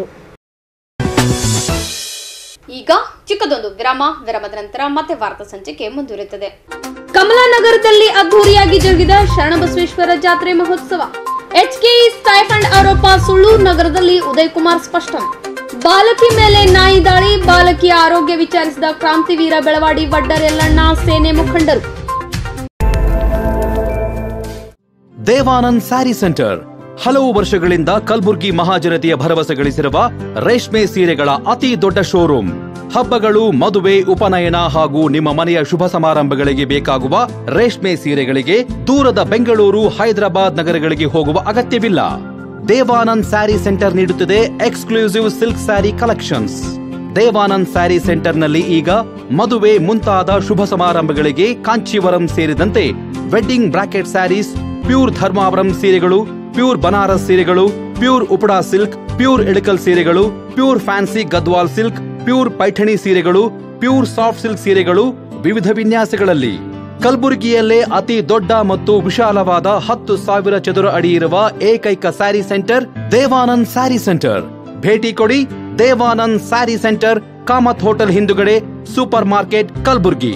ಈಗ ಚಿಕ್ಕದೊಂದು ವಿರಾಮ ವಿರಾಮದ ನಂತರ ಮತ್ತೆ ವಾರ್ತಾ ಸಂಚಿಕೆ ಮುಂದುವರಿಯುತ್ತದೆ ಕಮಲಾನಗರದಲ್ಲಿ ಅದ್ದೂರಿಯಾಗಿ ಜರುಗಿದ ಶರಣಬಸವೇಶ್ವರ ಜಾತ್ರೆ ಮಹೋತ್ಸವ ಎಚ್ಕೆಇ ಸ್ಟೈಫಂಡ್ ಆರೋಪ ಸುಳ್ಳು ನಗರದಲ್ಲಿ ಉದಯ್ ಕುಮಾರ್ ಸ್ಪಷ್ಟನೆ ಬಾಲಕಿ ಮೇಲೆ ನಾಯಿ ದಾಳಿ ಬಾಲಕಿಯ ಆರೋಗ್ಯ ವಿಚಾರಿಸಿದ ಕ್ರಾಂತಿವೀರ ಬೆಳವಾಡಿ ವಡ್ಡರ್ ಯಲ್ಲಣ್ಣ ಸೇನೆ ಮುಖಂಡರು ದೇವಾನಂದ್ ಸ್ಯಾರಿ ಸೆಂಟರ್ ಹಲವು ವರ್ಷಗಳಿಂದ ಕಲ್ಬುರ್ಗಿ ಮಹಾಜನತೆಯ ಭರವಸೆ ಗಳಿಸಿರುವ ರೇಷ್ಮೆ ಸೀರೆಗಳ ಅತಿ ದೊಡ್ಡ ಶೋರೂಮ್ ಹಬ್ಬಗಳು ಮದುವೆ ಉಪನಯನ ಹಾಗೂ ನಿಮ್ಮ ಮನೆಯ ಶುಭ ಸಮಾರಂಭಗಳಿಗೆ ಬೇಕಾಗುವ ರೇಷ್ಮೆ ಸೀರೆಗಳಿಗೆ ದೂರದ ಬೆಂಗಳೂರು ಹೈದರಾಬಾದ್ ನಗರಗಳಿಗೆ ಹೋಗುವ ಅಗತ್ಯವಿಲ್ಲ ದೇವಾನಂದ್ ಸ್ಯಾರಿ ಸೆಂಟರ್ ನೀಡುತ್ತಿದೆ exclusive silk sari collections Devanand sari ಸೆಂಟರ್ನಲ್ಲಿ ಈಗ ಮದುವೆ ಮುಂತಾದ ಶುಭ ಸಮಾರಂಭಗಳಿಗೆ ಕಾಂಚೀವರಂ ಸೇರಿದಂತೆ wedding brocade saris pure Dharmavaram ಸೀರೆಗಳು ಪ್ಯೂರ್ ಬನಾರಸ್ ಸೀರೆಗಳು pure Uppada silk pure Ilkal ಸೀರೆಗಳು pure fancy Gadwal silk pure Paithani ಸೀರೆಗಳು ಪ್ಯೂರ್ ಸಾಫ್ಟ್ ಸಿಲ್ಕ್ ಸೀರೆಗಳು ವಿವಿಧ ವಿನ್ಯಾಸಗಳಲ್ಲಿ ಕಲಬುರಗಿಯಲ್ಲೇ ಅತಿ ದೊಡ್ಡ ಮತ್ತು ವಿಶಾಲವಾದ ಹತ್ತು ಸಾವಿರ ಚದುರ ಅಡಿ ಇರುವ ಏಕೈಕ ಸ್ಯಾರಿ ಸೆಂಟರ್ ದೇವಾನಂದ್ ಸ್ಯಾರಿ ಸೆಂಟರ್ ಭೇಟಿ ಕೊಡಿ ದೇವಾನಂದ್ ಸ್ಯಾರಿ ಸೆಂಟರ್ ಕಾಮತ್ ಹೋಟೆಲ್ ಹಿಂದುಗಡೆ ಸೂಪರ್ ಮಾರ್ಕೆಟ್ ಕಲಬುರ್ಗಿ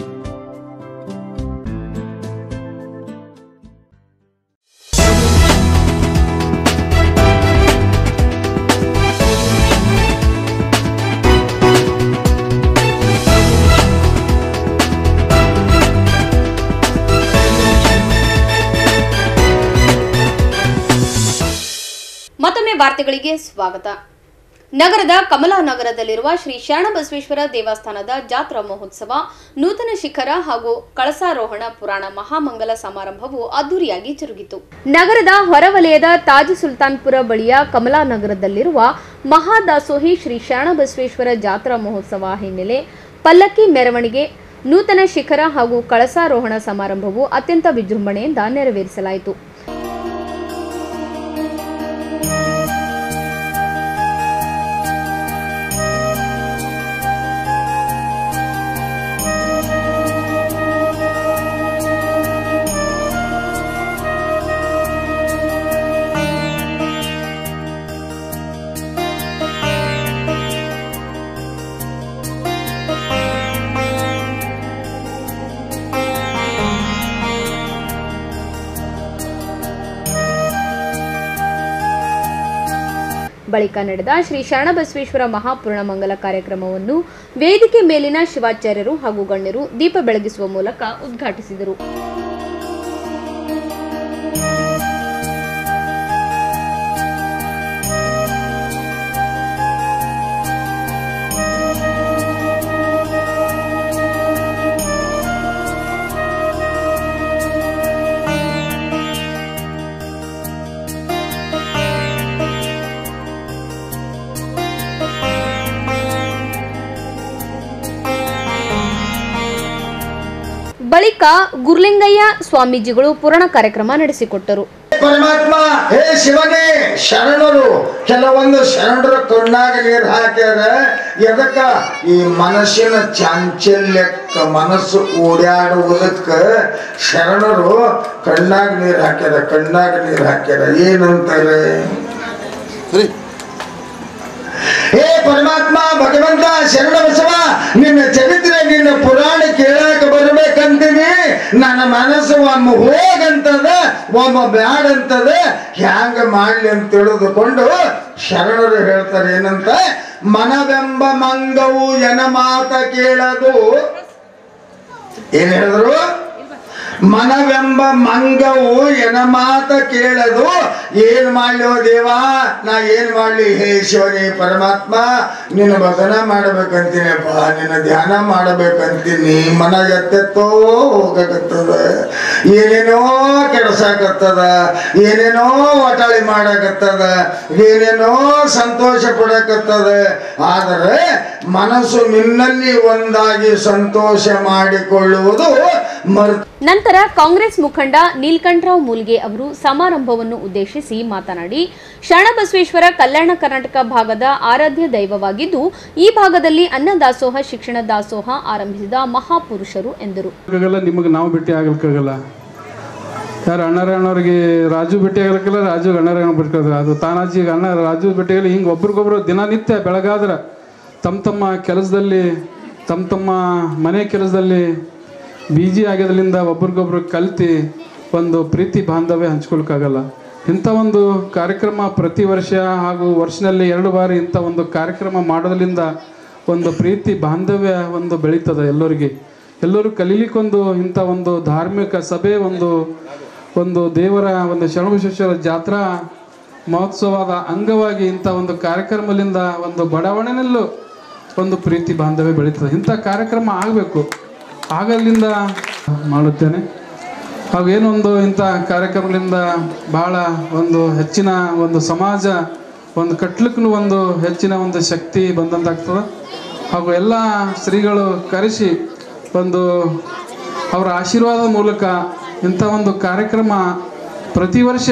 ವಾರ್ತೆಗಳಿಗೆ ಸ್ವಾಗತ ನಗರದ ಕಮಲಾನಗರದಲ್ಲಿರುವ ಶ್ರೀ ಶರಣಬಸವೇಶ್ವರ ದೇವಸ್ಥಾನದ ಜಾತ್ರಾ ಮಹೋತ್ಸವ ನೂತನ ಶಿಖರ ಹಾಗೂ ಕಳಸಾರೋಹಣ ಪುರಾಣ ಮಹಾಮಂಗಲ ಸಮಾರಂಭವು ಅದ್ದೂರಿಯಾಗಿ ಜರುಗಿತು ನಗರದ ಹೊರವಲಯದ ತಾಜ್ ಸುಲ್ತಾನ್ಪುರ ಬಳಿಯ ಕಮಲಾನಗರದಲ್ಲಿರುವ ಮಹಾದಾಸೋಹಿ ಶ್ರೀ ಶರಣಬಸವೇಶ್ವರ ಜಾತ್ರಾ ಮಹೋತ್ಸವ ಹಿನ್ನೆಲೆ ಪಲ್ಲಕ್ಕಿ ಮೆರವಣಿಗೆ ನೂತನ ಶಿಖರ ಹಾಗೂ ಕಳಸಾರೋಹಣ ಸಮಾರಂಭವು ಅತ್ಯಂತ ವಿಜೃಂಭಣೆಯಿಂದ ನೆರವೇರಿಸಲಾಯಿತು ಬಳಿಕ ನಡೆದ ಶ್ರೀ ಶರಣಬಸವೇಶ್ವರ ಮಹಾಪೂರ್ಣ ಮಂಗಲ ಕಾರ್ಯಕ್ರಮವನ್ನು ವೇದಿಕೆ ಮೇಲಿನ ಶಿವಾಚಾರ್ಯರು ಹಾಗೂ ಗಣ್ಯರು ದೀಪ ಬೆಳಗಿಸುವ ಮೂಲಕ ಉದ್ಘಾಟಿಸಿದರು ಬಳಿಕ ಗುರ್ಲಿಂಗಯ್ಯ ಸ್ವಾಮೀಜಿಗಳು ಪುರಾಣ ಕಾರ್ಯಕ್ರಮ ನಡೆಸಿಕೊಟ್ಟರು ಪರಮಾತ್ಮ ಹೇ ಶಿವನೇ ಶರಣರು ಕೆಲವೊಂದು ಶರಣರ ಕಣ್ಣಾಗ ನೀರು ಹಾಕ್ಯಾರ ಎದಕ್ಕ ಈ ಮನಸ್ಸಿನ ಚಾಂಚಲ್ಯಕ್ಕ ಮನಸ್ಸು ಓಡಾಡುವುದಕ್ಕ ಶರಣರು ಕಣ್ಣಾಗ ನೀರು ಹಾಕ್ಯಾರ ಕಣ್ಣಾಗ ನೀರು ಹಾಕ್ಯಾರ ಏನಂತಾರೆ ಹೇ ಪರಮಾತ್ಮ ಭಗವಂತ ಶರಣ ಬಸವ ನಿನ್ನ ಚರಿತ್ರೆ ನಿನ್ನ ಪುರಾಣ ಕೇಳಾಕ ಬರ್ಬೇಕಂತೀನಿ ನನ್ನ ಮನಸ್ಸು ಒಮ್ಮ ಹೋಗಂತದ ಒಮ್ಮ ಬ್ಯಾಡಂತದ ಹ್ಯಾಂಗ ಮಾಡ್ಲಿ ಅಂತ ತಿಳಿದುಕೊಂಡು ಶರಣರು ಹೇಳ್ತಾರೆ ಏನಂತ ಮನವೆಂಬ ಮಂಗವು ಎನ ಮಾತ ಕೇಳದು ಏನ್ ಹೇಳಿದ್ರು ಮನವೆಂಬ ಮಂಗವು ಎನ ಮಾತ ಕೇಳದು ಏನ್ ಮಾಡ್ಲಿ ಓ ದೇವಾ ನಾ ಏನ್ ಮಾಡ್ಲಿ ಹೇ ಶಿವನೇ ಪರಮಾತ್ಮ ನಿನ್ನ ಭಜನ ಮಾಡ್ಬೇಕಂತೀನಪ್ಪ ನಿನ್ನ ಧ್ಯಾನ ಮಾಡ್ಬೇಕಂತೀನಿ ಮನ ಎತ್ತೆತ್ತೋ ಹೋಗಕತ್ತದ ಏನೇನೋ ಕೆಡಸಾಕತ್ತದ ಏನೇನೋ ಒಟಾಳಿ ಮಾಡಕತ್ತದ ಏನೇನೋ ಸಂತೋಷ ಪಡಕತ್ತದ ಆದರೆ ಮನಸ್ಸು ನಿನ್ನಲ್ಲಿ ಒಂದಾಗಿ ಸಂತೋಷ ಮಾಡಿಕೊಳ್ಳುವುದು ಮರ್ ನಂತರ ಕಾಂಗ್ರೆಸ್ ಮುಖಂಡ ನೀಲ್ಕಂಠರಾವ್ ಮೂಲ್ಗೆ ಅವರು ಸಮಾರಂಭವನ್ನು ಉದ್ದೇಶಿಸಿ ಮಾತನಾಡಿ ಶರಣಬಸವೇಶ್ವರ ಕಲ್ಯಾಣ ಕರ್ನಾಟಕ ಭಾಗದ ಆರಾಧ್ಯ ದೈವವಾಗಿದ್ದು ಈ ಭಾಗದಲ್ಲಿ ಅನ್ನದಾಸೋಹ ಶಿಕ್ಷಣ ದಾಸೋಹ ಆರಂಭಿಸಿದ ಮಹಾಪುರುಷರು ಎಂದರು ಆಗಲ್ಲ ನಿಮಗೆ ನಾವು ಭೇಟಿ ಆಗಲಿಕ್ಕಾಗಲ್ಲ ಯಾರು ಅಣ್ಣರಣ್ಣವ್ರಿಗೆ ರಾಜು ಭೇಟಿ ಆಗಲಿಕ್ಕಿಲ್ಲ ರಾಜು ಅಣ್ಣರಣ್ಣ ಭೇಟಿ ಆಗಲ್ಲ. ಅದು ತಾನಾಜಿಗೆ ಅಣ್ಣ ರಾಜು ಭೇಟಿ ಆಗಲಿ ಹಿಂಗೆ ಒಬ್ರಿಗೊಬ್ರು ದಿನನಿತ್ಯ ಬೆಳಗಾದ್ರೆ ತಮ್ಮ ತಮ್ಮ ಕೆಲಸದಲ್ಲಿ ತಮ್ಮ ತಮ್ಮ ಮನೆ ಕೆಲಸದಲ್ಲಿ ಬಿಜಿ ಆಗ್ಯದ್ರಿಂದ ಒಬ್ರಿಗೊಬ್ರು ಕಲ್ತು ಒಂದು ಪ್ರೀತಿ ಬಾಂಧವ್ಯ ಹಂಚ್ಕೊಳ್ಕಾಗಲ್ಲ ಇಂಥ ಒಂದು ಕಾರ್ಯಕ್ರಮ ಪ್ರತಿ ವರ್ಷ ಹಾಗೂ ವರ್ಷದಲ್ಲಿ ಎರಡು ಬಾರಿ ಇಂಥ ಒಂದು ಕಾರ್ಯಕ್ರಮ ಮಾಡೋದ್ರಿಂದ ಒಂದು ಪ್ರೀತಿ ಬಾಂಧವ್ಯ ಒಂದು ಬೆಳೀತದೆ ಎಲ್ಲರಿಗೆ ಎಲ್ಲರೂ ಕಲೀಲಿಕ್ಕೊಂದು ಇಂಥ ಒಂದು ಧಾರ್ಮಿಕ ಸಭೆ ಒಂದು ಒಂದು ದೇವರ ಒಂದು ಶರಣಬಸವೇಶ್ವರ ಜಾತ್ರಾ ಮಹೋತ್ಸವದ ಅಂಗವಾಗಿ ಇಂಥ ಒಂದು ಕಾರ್ಯಕ್ರಮದಿಂದ ಒಂದು ಬಡಾವಣೆನಲ್ಲೂ ಒಂದು ಪ್ರೀತಿ ಬಾಂಧವ್ಯ ಬೆಳೀತದೆ ಇಂಥ ಕಾರ್ಯಕ್ರಮ ಆಗಬೇಕು ಆಗಲಿಂದ ಮಾಡುತ್ತೇನೆ ಹಾಗೂ ಏನೊಂದು ಇಂಥ ಕಾರ್ಯಕ್ರಮಗಳಿಂದ ಬಹಳ ಒಂದು ಹೆಚ್ಚಿನ ಒಂದು ಸಮಾಜ ಒಂದು ಕಟ್ಲಿಕ್ಕೂ ಒಂದು ಹೆಚ್ಚಿನ ಒಂದು ಶಕ್ತಿ ಬಂದಂತಾಗ್ತದೆ ಹಾಗೂ ಎಲ್ಲ ಶ್ರೀಗಳು ಕರೆಸಿ ಒಂದು ಅವರ ಆಶೀರ್ವಾದದ ಮೂಲಕ ಇಂಥ ಒಂದು ಕಾರ್ಯಕ್ರಮ ಪ್ರತಿ ವರ್ಷ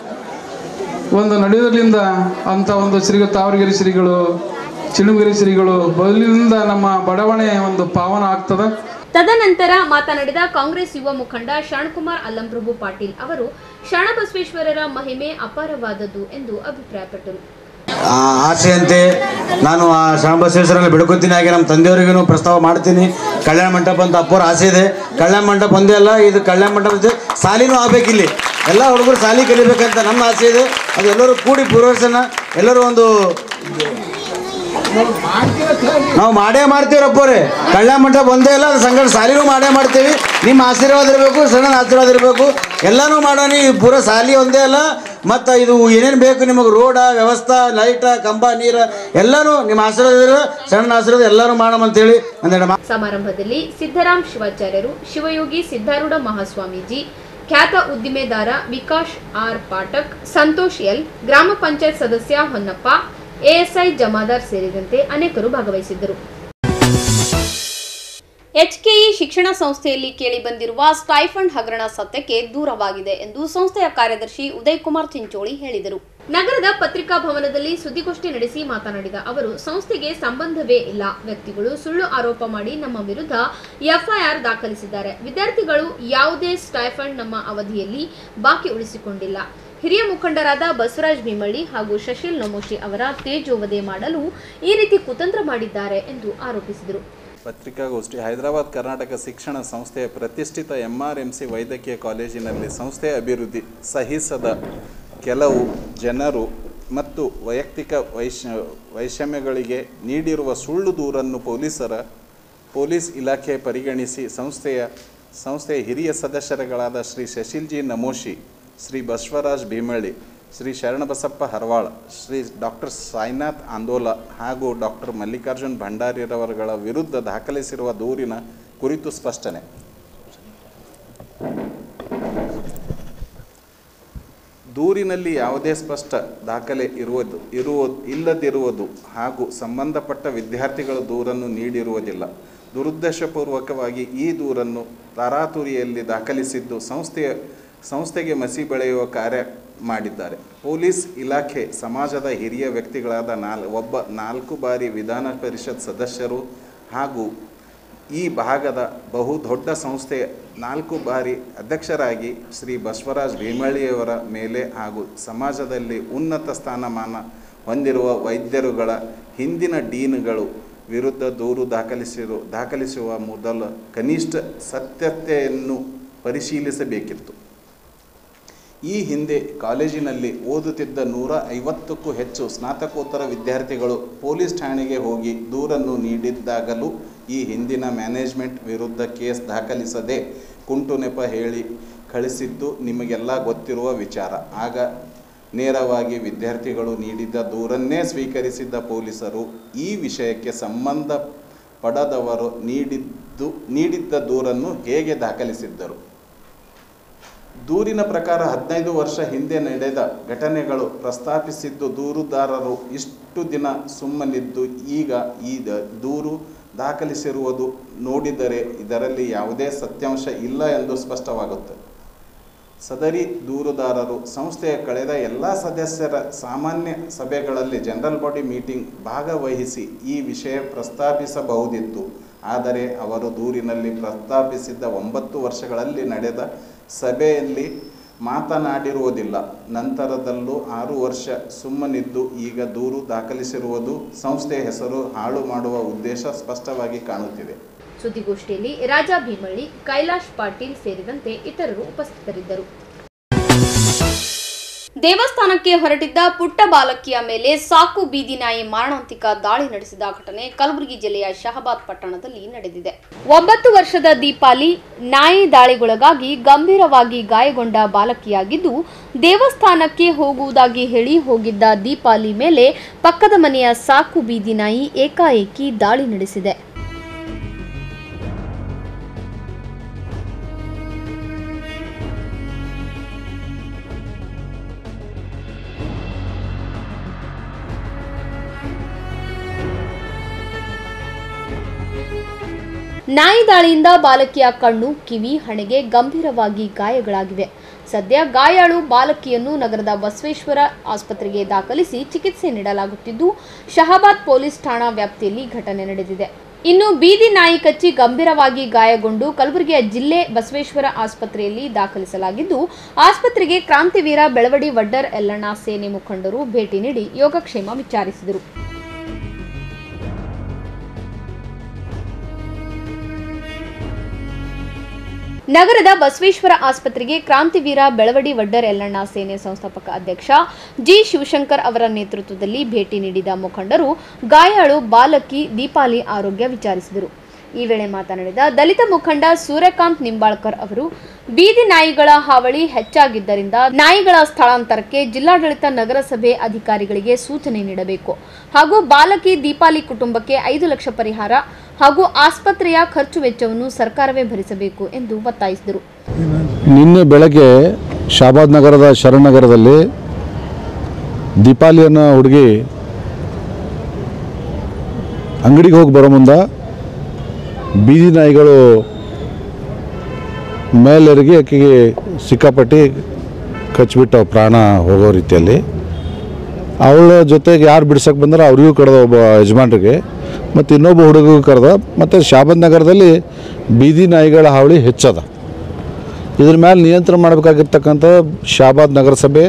ಒಂದು ನಡೆಯೋದ್ರಿಂದ ಅಂಥ ಒಂದು ಶ್ರೀಗಳು ತಾವರಗಿರಿ ಶ್ರೀಗಳು ಚಿಣುಗಿರಿ ಶ್ರೀಗಳು ಬದಲಿನಿಂದ ನಮ್ಮ ಬಡಾವಣೆ ಒಂದು ಪಾವನ ಆಗ್ತದೆ ತದನಂತರ ಮಾತನಾಡಿದ ಕಾಂಗ್ರೆಸ್ ಯುವ ಮುಖಂಡ ಶರಣಕುಮಾರ್ ಅಲ್ಲಂಪ್ರಭು ಪಾಟೀಲ್ ಅವರು ಶರಣಬಸವೇಶ್ವರರ ಮಹಿಮೆ ಅಪಾರವಾದದ್ದು ಎಂದು ಅಭಿಪ್ರಾಯಪಟ್ಟರು ಆ ಆಸೆಯಂತೆ ನಾನು ಆ ಶ್ಯಾಮಬಸವೇಶ್ವರಲ್ಲಿ ಬಿಡ್ಕೊತೀನಿ ಹಾಗೆ ನಮ್ಮ ತಂದೆಯವರಿಗೂ ಪ್ರಸ್ತಾವ ಮಾಡ್ತೀನಿ ಕಲ್ಯಾಣ ಮಂಟಪ ಅಂತ ಅಪ್ಪೋರ ಆಸೆ ಇದೆ ಕಲ್ಯಾಣ ಮಂಟಪ ಒಂದೇ ಅಲ್ಲ ಇದು ಕಲ್ಯಾಣ ಮಂಟಪ ಜೊತೆ ಸಾಲಿನೂ ಆಗ್ಬೇಕಿಲ್ಲಿ ಎಲ್ಲ ಹುಡುಗರು ಸಾಲಿ ಕಲಿಬೇಕಂತ ನಮ್ಮ ಆಸೆ ಇದೆ ಅದು ಎಲ್ಲರೂ ಕೂಡಿ ಪೂರ್ವಸನ ಎಲ್ಲರೂ ಒಂದು ನಾವು ಮಾಡೇ ಮಾಡ್ತೀವರಪ್ಪವ್ರೆ ಕಳ್ಳ ಮಂಟಪ ಒಂದೇ ಇಲ್ಲ ಅದು ಸಂಘಟ ಸಾಲಿನೂ ಮಾಡೇ ಮಾಡ್ತೀವಿ ನಿಮ್ಮ ಆಶೀರ್ವಾದ ಇರಬೇಕು ಸಣ್ಣ ಆಶೀರ್ವಾದ ಇರಬೇಕು ಎಲ್ಲನೂ ಮಾಡೋಣ ಈ ಪೂರ ಸಾಲಿ ಒಂದೇ ಅಲ್ಲ ಮತ್ತು ಇದು ಏನೇನು ಬೇಕು ನಿಮಗೆ ರೋಡ ವ್ಯವಸ್ಥೆ ಲೈಟ ಕಂಬ ನೀರ ಎಲ್ಲನೂ ನಿಮ್ಮ ಆಶೀರ್ವಾದ ಇದ್ರೆ ಸಣ್ಣ ಆಶೀರ್ವಾದ ಎಲ್ಲನೂ ಮಾಡೋಣ ಅಂತೇಳಿ ಒಂದೆರಡು ಮಾ ಸಮಾರಂಭದಲ್ಲಿ ಸಿದ್ದರಾಮ್ ಶಿವಾಚಾರ್ಯರು ಶಿವಯೋಗಿ ಸಿದ್ಧಾರೂಢ ಮಹಾಸ್ವಾಮೀಜಿ ಖ್ಯಾತ ಉದ್ದಿಮೆದಾರ ವಿಕಾಸ್ ಆರ್ ಪಾಠಕ್ ಸಂತೋಷ್ ಎಲ್ ಗ್ರಾಮ ಪಂಚಾಯತ್ ಸದಸ್ಯ ಹೊನ್ನಪ್ಪ ಎಎಸ್ಐ ಜಮಾದಾರ್ ಸೇರಿದಂತೆ ಅನೇಕರು ಭಾಗವಹಿಸಿದ್ದರು ಎಚ್ಕೆಇ ಶಿಕ್ಷಣ ಸಂಸ್ಥೆಯಲ್ಲಿ ಕೇಳಿಬಂದಿರುವ ಸ್ಟೈಫಂಡ್ ಹಗರಣ ಸತ್ಯಕ್ಕೆ ದೂರವಾಗಿದೆ ಎಂದು ಸಂಸ್ಥೆಯ ಕಾರ್ಯದರ್ಶಿ ಉದಯ್ ಕುಮಾರ್ ಚಿಂಚೋಳಿ ಹೇಳಿದರು ನಗರದ ಪತ್ರಿಕಾ ಭವನದಲ್ಲಿ ಸುದ್ದಿಗೋಷ್ಠಿ ನಡೆಸಿ ಮಾತನಾಡಿದ ಅವರು ಸಂಸ್ಥೆಗೆ ಸಂಬಂಧವೇ ಇಲ್ಲ ವ್ಯಕ್ತಿಗಳು ಸುಳ್ಳು ಆರೋಪ ಮಾಡಿ ನಮ್ಮ ವಿರುದ್ಧ ಎಫ್ಐಆರ್ ದಾಖಲಿಸಿದ್ದಾರೆ ವಿದ್ಯಾರ್ಥಿಗಳು ಯಾವುದೇ ಸ್ಟೈಫಂಡ್ ನಮ್ಮ ಅವಧಿಯಲ್ಲಿ ಬಾಕಿ ಉಳಿಸಿಕೊಂಡಿಲ್ಲ ಹಿರಿಯ ಮುಖಂಡರಾದ ಬಸವರಾಜ್ ಭೀಮಳ್ಳಿ ಹಾಗೂ ಶಶಿಲ್ ನಮೋಶಿ ಅವರ ತೇಜೋವಧೆ ಮಾಡಲು ಈ ರೀತಿ ಕುತಂತ್ರ ಮಾಡಿದ್ದಾರೆ ಎಂದು ಆರೋಪಿಸಿದರು ಪತ್ರಿಕಾಗೋಷ್ಠಿ ಹೈದರಾಬಾದ್ ಕರ್ನಾಟಕ ಶಿಕ್ಷಣ ಸಂಸ್ಥೆಯ ಪ್ರತಿಷ್ಠಿತ ಎಂ ಆರ್ ಎಂ ಸಿ ವೈದ್ಯಕೀಯ ಕಾಲೇಜಿನಲ್ಲಿ ಸಂಸ್ಥೆಯ ಅಭಿವೃದ್ಧಿ ಸಹಿಸದ ಕೆಲವು ಜನರು ಮತ್ತು ವೈಯಕ್ತಿಕ ವೈಷ ವೈಷಮ್ಯಗಳಿಗೆ ನೀಡಿರುವ ಸುಳ್ಳು ದೂರನ್ನು ಪೊಲೀಸರ ಪೊಲೀಸ್ ಇಲಾಖೆ ಪರಿಗಣಿಸಿ ಸಂಸ್ಥೆಯ ಸಂಸ್ಥೆಯ ಹಿರಿಯ ಸದಸ್ಯರುಗಳಾದ ಶ್ರೀ ಶಶಿಲ್ಜಿ ನಮೋಶಿ ಶ್ರೀ ಬಸವರಾಜ್ ಭೀಮಳ್ಳಿ ಶ್ರೀ ಶರಣಬಸಪ್ಪ ಹರವಾಳ್ ಶ್ರೀ ಡಾಕ್ಟರ್ ಸಾಯಿನಾಥ್ ಆಂದೋಲ ಹಾಗೂ ಡಾಕ್ಟರ್ ಮಲ್ಲಿಕಾರ್ಜುನ್ ಭಂಡಾರಿರವರುಗಳ ವಿರುದ್ಧ ದಾಖಲಿಸಿರುವ ದೂರಿನ ಕುರಿತು ಸ್ಪಷ್ಟನೆ ದೂರಿನಲ್ಲಿ ಯಾವುದೇ ಸ್ಪಷ್ಟ ದಾಖಲೆ ಇರುವುದು ಇರುವ ಇಲ್ಲದಿರುವುದು ಹಾಗೂ ಸಂಬಂಧಪಟ್ಟ ವಿದ್ಯಾರ್ಥಿಗಳ ದೂರನ್ನು ನೀಡಿರುವುದಿಲ್ಲ ದುರುದ್ದೇಶಪೂರ್ವಕವಾಗಿ ಈ ದೂರನ್ನು ತಾರಾತುರಿಯಲ್ಲಿ ದಾಖಲಿಸಿದ್ದು ಸಂಸ್ಥೆಯ ಸಂಸ್ಥೆಗೆ ಮಸಿ ಬೆಳೆಯುವ ಕಾರ್ಯ ಮಾಡಿದ್ದಾರೆ ಪೊಲೀಸ್ ಇಲಾಖೆ ಸಮಾಜದ ಹಿರಿಯ ವ್ಯಕ್ತಿಗಳಾದ ನಾಲ್ ಒಬ್ಬ ನಾಲ್ಕು ಬಾರಿ ವಿಧಾನ ಪರಿಷತ್ ಸದಸ್ಯರು ಹಾಗೂ ಈ ಭಾಗದ ಬಹು ದೊಡ್ಡ ಸಂಸ್ಥೆಯ ನಾಲ್ಕು ಬಾರಿ ಅಧ್ಯಕ್ಷರಾಗಿ ಶ್ರೀ ಬಸವರಾಜ್ ಭೀಮಳ್ಳಿಯವರ ಮೇಲೆ ಹಾಗೂ ಸಮಾಜದಲ್ಲಿ ಉನ್ನತ ಸ್ಥಾನಮಾನ ಹೊಂದಿರುವ ವೈದ್ಯರುಗಳ ಹಿಂದಿನ ಡೀನ್ಗಳು ವಿರುದ್ಧ ದೂರು ದಾಖಲಿಸಿರು ದಾಖಲಿಸುವ ಮೊದಲ ಕನಿಷ್ಠ ಸತ್ಯತೆಯನ್ನು ಪರಿಶೀಲಿಸಬೇಕಿತ್ತು ಈ ಹಿಂದೆ ಕಾಲೇಜಿನಲ್ಲಿ ಓದುತ್ತಿದ್ದ ನೂರ ಐವತ್ತಕ್ಕೂ ಹೆಚ್ಚು ಸ್ನಾತಕೋತ್ತರ ವಿದ್ಯಾರ್ಥಿಗಳು ಪೊಲೀಸ್ ಠಾಣೆಗೆ ಹೋಗಿ ದೂರನ್ನು ನೀಡಿದ್ದಾಗಲೂ ಈ ಹಿಂದಿನ ಮ್ಯಾನೇಜ್ಮೆಂಟ್ ವಿರುದ್ಧ ಕೇಸ್ ದಾಖಲಿಸದೆ ಕುಂಟು ನೆಪ ಹೇಳಿ ಕಳಿಸಿದ್ದು ನಿಮಗೆಲ್ಲ ಗೊತ್ತಿರುವ ವಿಚಾರ ಆಗ ನೇರವಾಗಿ ವಿದ್ಯಾರ್ಥಿಗಳು ನೀಡಿದ್ದ ದೂರನ್ನೇ ಸ್ವೀಕರಿಸಿದ್ದ ಪೊಲೀಸರು ಈ ವಿಷಯಕ್ಕೆ ಸಂಬಂಧ ಪಡದವರು ನೀಡಿದ್ದು ನೀಡಿದ್ದ ದೂರನ್ನು ಹೇಗೆ ದಾಖಲಿಸಿದ್ದರು ದೂರಿನ ಪ್ರಕಾರ ಹದಿನೈದು ವರ್ಷ ಹಿಂದೆ ನಡೆದ ಘಟನೆಗಳು ಪ್ರಸ್ತಾಪಿಸಿದ್ದು ದೂರುದಾರರು ಇಷ್ಟು ದಿನ ಸುಮ್ಮನಿದ್ದು ಈಗ ಈ ದ- ದೂರು ದಾಖಲಿಸಿರುವುದು ನೋಡಿದರೆ ಇದರಲ್ಲಿ ಯಾವುದೇ ಸತ್ಯಾಂಶ ಇಲ್ಲ ಎಂದು ಸ್ಪಷ್ಟವಾಗುತ್ತೆ ಸದರಿ ದೂರುದಾರರು ಸಂಸ್ಥೆಯ ಕಳೆದ ಎಲ್ಲ ಸದಸ್ಯರ ಸಾಮಾನ್ಯ ಸಭೆಗಳಲ್ಲಿ ಜನರಲ್ ಬಾಡಿ ಮೀಟಿಂಗ್ ಭಾಗವಹಿಸಿ ಈ ವಿಷಯ ಪ್ರಸ್ತಾಪಿಸಬಹುದಿತ್ತು ಆದರೆ ಅವರು ದೂರಿನಲ್ಲಿ ಪ್ರಸ್ತಾಪಿಸಿದ್ದ ಒಂಬತ್ತು ವರ್ಷಗಳಲ್ಲಿ ನಡೆದ ಸಭೆಯಲ್ಲಿ ಮಾತನಾಡಿರುವುದಿಲ್ಲ ನಂತರದಲ್ಲೂ ಆರು ವರ್ಷ ಸುಮ್ಮನಿದ್ದು ಈಗ ದೂರು ದಾಖಲಿಸಿರುವುದು ಸಂಸ್ಥೆಯ ಹೆಸರು ಹಾಳು ಮಾಡುವ ಉದ್ದೇಶ ಸ್ಪಷ್ಟವಾಗಿ ಕಾಣುತ್ತಿದೆ ಸುದ್ದಿಗೋಷ್ಠಿಯಲ್ಲಿ ರಾಜಾ ಭೀಮಳ್ಳಿ ಕೈಲಾಶ್ ಪಾಟೀಲ್ ಸೇರಿದಂತೆ ಇತರರು ಉಪಸ್ಥಿತರಿದ್ದರು ದೇವಸ್ಥಾನಕ್ಕೆ ಹೊರಟಿದ್ದ ಪುಟ್ಟ ಬಾಲಕಿಯ ಮೇಲೆ ಸಾಕು ಬೀದಿ ನಾಯಿ ಮಾರಣಾಂತಿಕ ದಾಳಿ ನಡೆಸಿದ ಘಟನೆ ಕಲಬುರಗಿ ಜಿಲ್ಲೆಯ ಶಹಬಾದ್ ಪಟ್ಟಣದಲ್ಲಿ ನಡೆದಿದೆ ಒಂಬತ್ತು ವರ್ಷದ ದೀಪಾಲಿ ನಾಯಿ ದಾಳಿಗೊಳಗಾಗಿ ಗಂಭೀರವಾಗಿ ಗಾಯಗೊಂಡ ಬಾಲಕಿಯಾಗಿದ್ದು ದೇವಸ್ಥಾನಕ್ಕೆ ಹೋಗುವುದಾಗಿ ಹೇಳಿ ಹೋಗಿದ್ದ ದೀಪಾಲಿ ಮೇಲೆ ಪಕ್ಕದ ಮನೆಯ ಸಾಕು ಬೀದಿ ನಾಯಿ ಏಕಾಏಕಿ ದಾಳಿ ನಡೆಸಿದೆ ನಾಯಿ ದಾಳಿಯಿಂದ ಬಾಲಕಿಯ ಕಣ್ಣು ಕಿವಿ ಹಣೆಗೆ ಗಂಭೀರವಾಗಿ ಗಾಯಗಳಾಗಿವೆ ಸದ್ಯ ಗಾಯಾಳು ಬಾಲಕಿಯನ್ನು ನಗರದ ಬಸವೇಶ್ವರ ಆಸ್ಪತ್ರೆಗೆ ದಾಖಲಿಸಿ ಚಿಕಿತ್ಸೆ ನೀಡಲಾಗುತ್ತಿದ್ದು ಶಹಾಬಾದ್ ಪೊಲೀಸ್ ಠಾಣಾ ವ್ಯಾಪ್ತಿಯಲ್ಲಿ ಘಟನೆ ನಡೆದಿದೆ ಇನ್ನು ಬೀದಿ ನಾಯಿ ಕಚ್ಚಿ ಗಂಭೀರವಾಗಿ ಗಾಯಗೊಂಡು ಕಲಬುರಗಿಯ ಜಿಲ್ಲೆ ಬಸವೇಶ್ವರ ಆಸ್ಪತ್ರೆಯಲ್ಲಿ ದಾಖಲಿಸಲಾಗಿದ್ದು ಆಸ್ಪತ್ರೆಗೆ ಕ್ರಾಂತಿವೀರ ಬೆಳವಡಿ ವಡ್ಡರ್ ಯಲ್ಲಣ್ಣ ಸೇನೆ ಮುಖಂಡರು ಭೇಟಿ ನೀಡಿ ಯೋಗಕ್ಷೇಮ ವಿಚಾರಿಸಿದರು ನಗರದ ಬಸವೇಶ್ವರ ಆಸ್ಪತ್ರೆಗೆ ಕ್ರಾಂತಿವೀರ ಬೆಳವಡಿ ವಡ್ಡರ್ ಯಲ್ಲಣ್ಣ ಸೇನೆ ಸಂಸ್ಥಾಪಕ ಅಧ್ಯಕ್ಷ ಜಿ ಶಿವಶಂಕರ್ ಅವರ ನೇತೃತ್ವದಲ್ಲಿ ಭೇಟಿ ನೀಡಿದ ಮುಖಂಡರು ಗಾಯಾಳು ಬಾಲಕಿ ದೀಪಾಲಿ ಆರೋಗ್ಯ ವಿಚಾರಿಸಿದರು ಈ ವೇಳೆ ಮಾತನಾಡಿದ ದಲಿತ ಮುಖಂಡ ಸೂರ್ಯಕಾಂತ್ ನಿಂಬಾಳ್ಕರ್ ಅವರು ಬೀದಿ ನಾಯಿಗಳ ಹಾವಳಿ ಹೆಚ್ಚಾಗಿದ್ದರಿಂದ ನಾಯಿಗಳ ಸ್ಥಳಾಂತರಕ್ಕೆ ಜಿಲ್ಲಾಡಳಿತ ನಗರಸಭೆ ಅಧಿಕಾರಿಗಳಿಗೆ ಸೂಚನೆ ನೀಡಬೇಕು ಹಾಗೂ ಬಾಲಕಿ ದೀಪಾಲಿ ಕುಟುಂಬಕ್ಕೆ ಐದು ಲಕ್ಷ ಪರಿಹಾರ ಹಾಗೂ ಆಸ್ಪತ್ರೆಯ ಖರ್ಚು ವೆಚ್ಚವನ್ನು ಸರ್ಕಾರವೇ ಭರಿಸಬೇಕು ಎಂದು ಒತ್ತಾಯಿಸಿದರು ನಿನ್ನೆ ಬೆಳಗ್ಗೆ ಶಾಬಾದ್ ನಗರದ ಶರಣನಗರದಲ್ಲಿ ದೀಪಾಲಿ ಅನ್ನೋ ಹುಡುಗಿ ಅಂಗಡಿಗೆ ಹೋಗಿ ಬರೋ ಮುಂದೆ ಬೀದಿ ನಾಯಿಗಳು ಮೇಲೆರಗಿ ಆಕೆಗೆ ಸಿಕ್ಕಾಪಟ್ಟಿ ಕಚ್ಬಿಟ್ಟು ಪ್ರಾಣ ಹೋಗೋ ರೀತಿಯಲ್ಲಿ ಅವಳ ಜೊತೆಗೆ ಯಾರು ಬಿಡ್ಸಕ್ಕೆ ಬಂದ್ರೆ ಅವ್ರಿಗೂ ಕರೆದ ಒಬ್ಬ ಯಜಮಾನ್ರಿಗೆ ಮತ್ತು ಇನ್ನೊಬ್ಬ ಹುಡುಗಿಗೂ ಕರೆದ ಮತ್ತು ಶಾಬಾದ್ ನಗರದಲ್ಲಿ ಬೀದಿ ನಾಯಿಗಳ ಹಾವಳಿ ಹೆಚ್ಚದ ಇದ್ರ ಮೇಲೆ ನಿಯಂತ್ರಣ ಮಾಡಬೇಕಾಗಿರ್ತಕ್ಕಂಥ ಶಾಬಾದ್ ನಗರಸಭೆ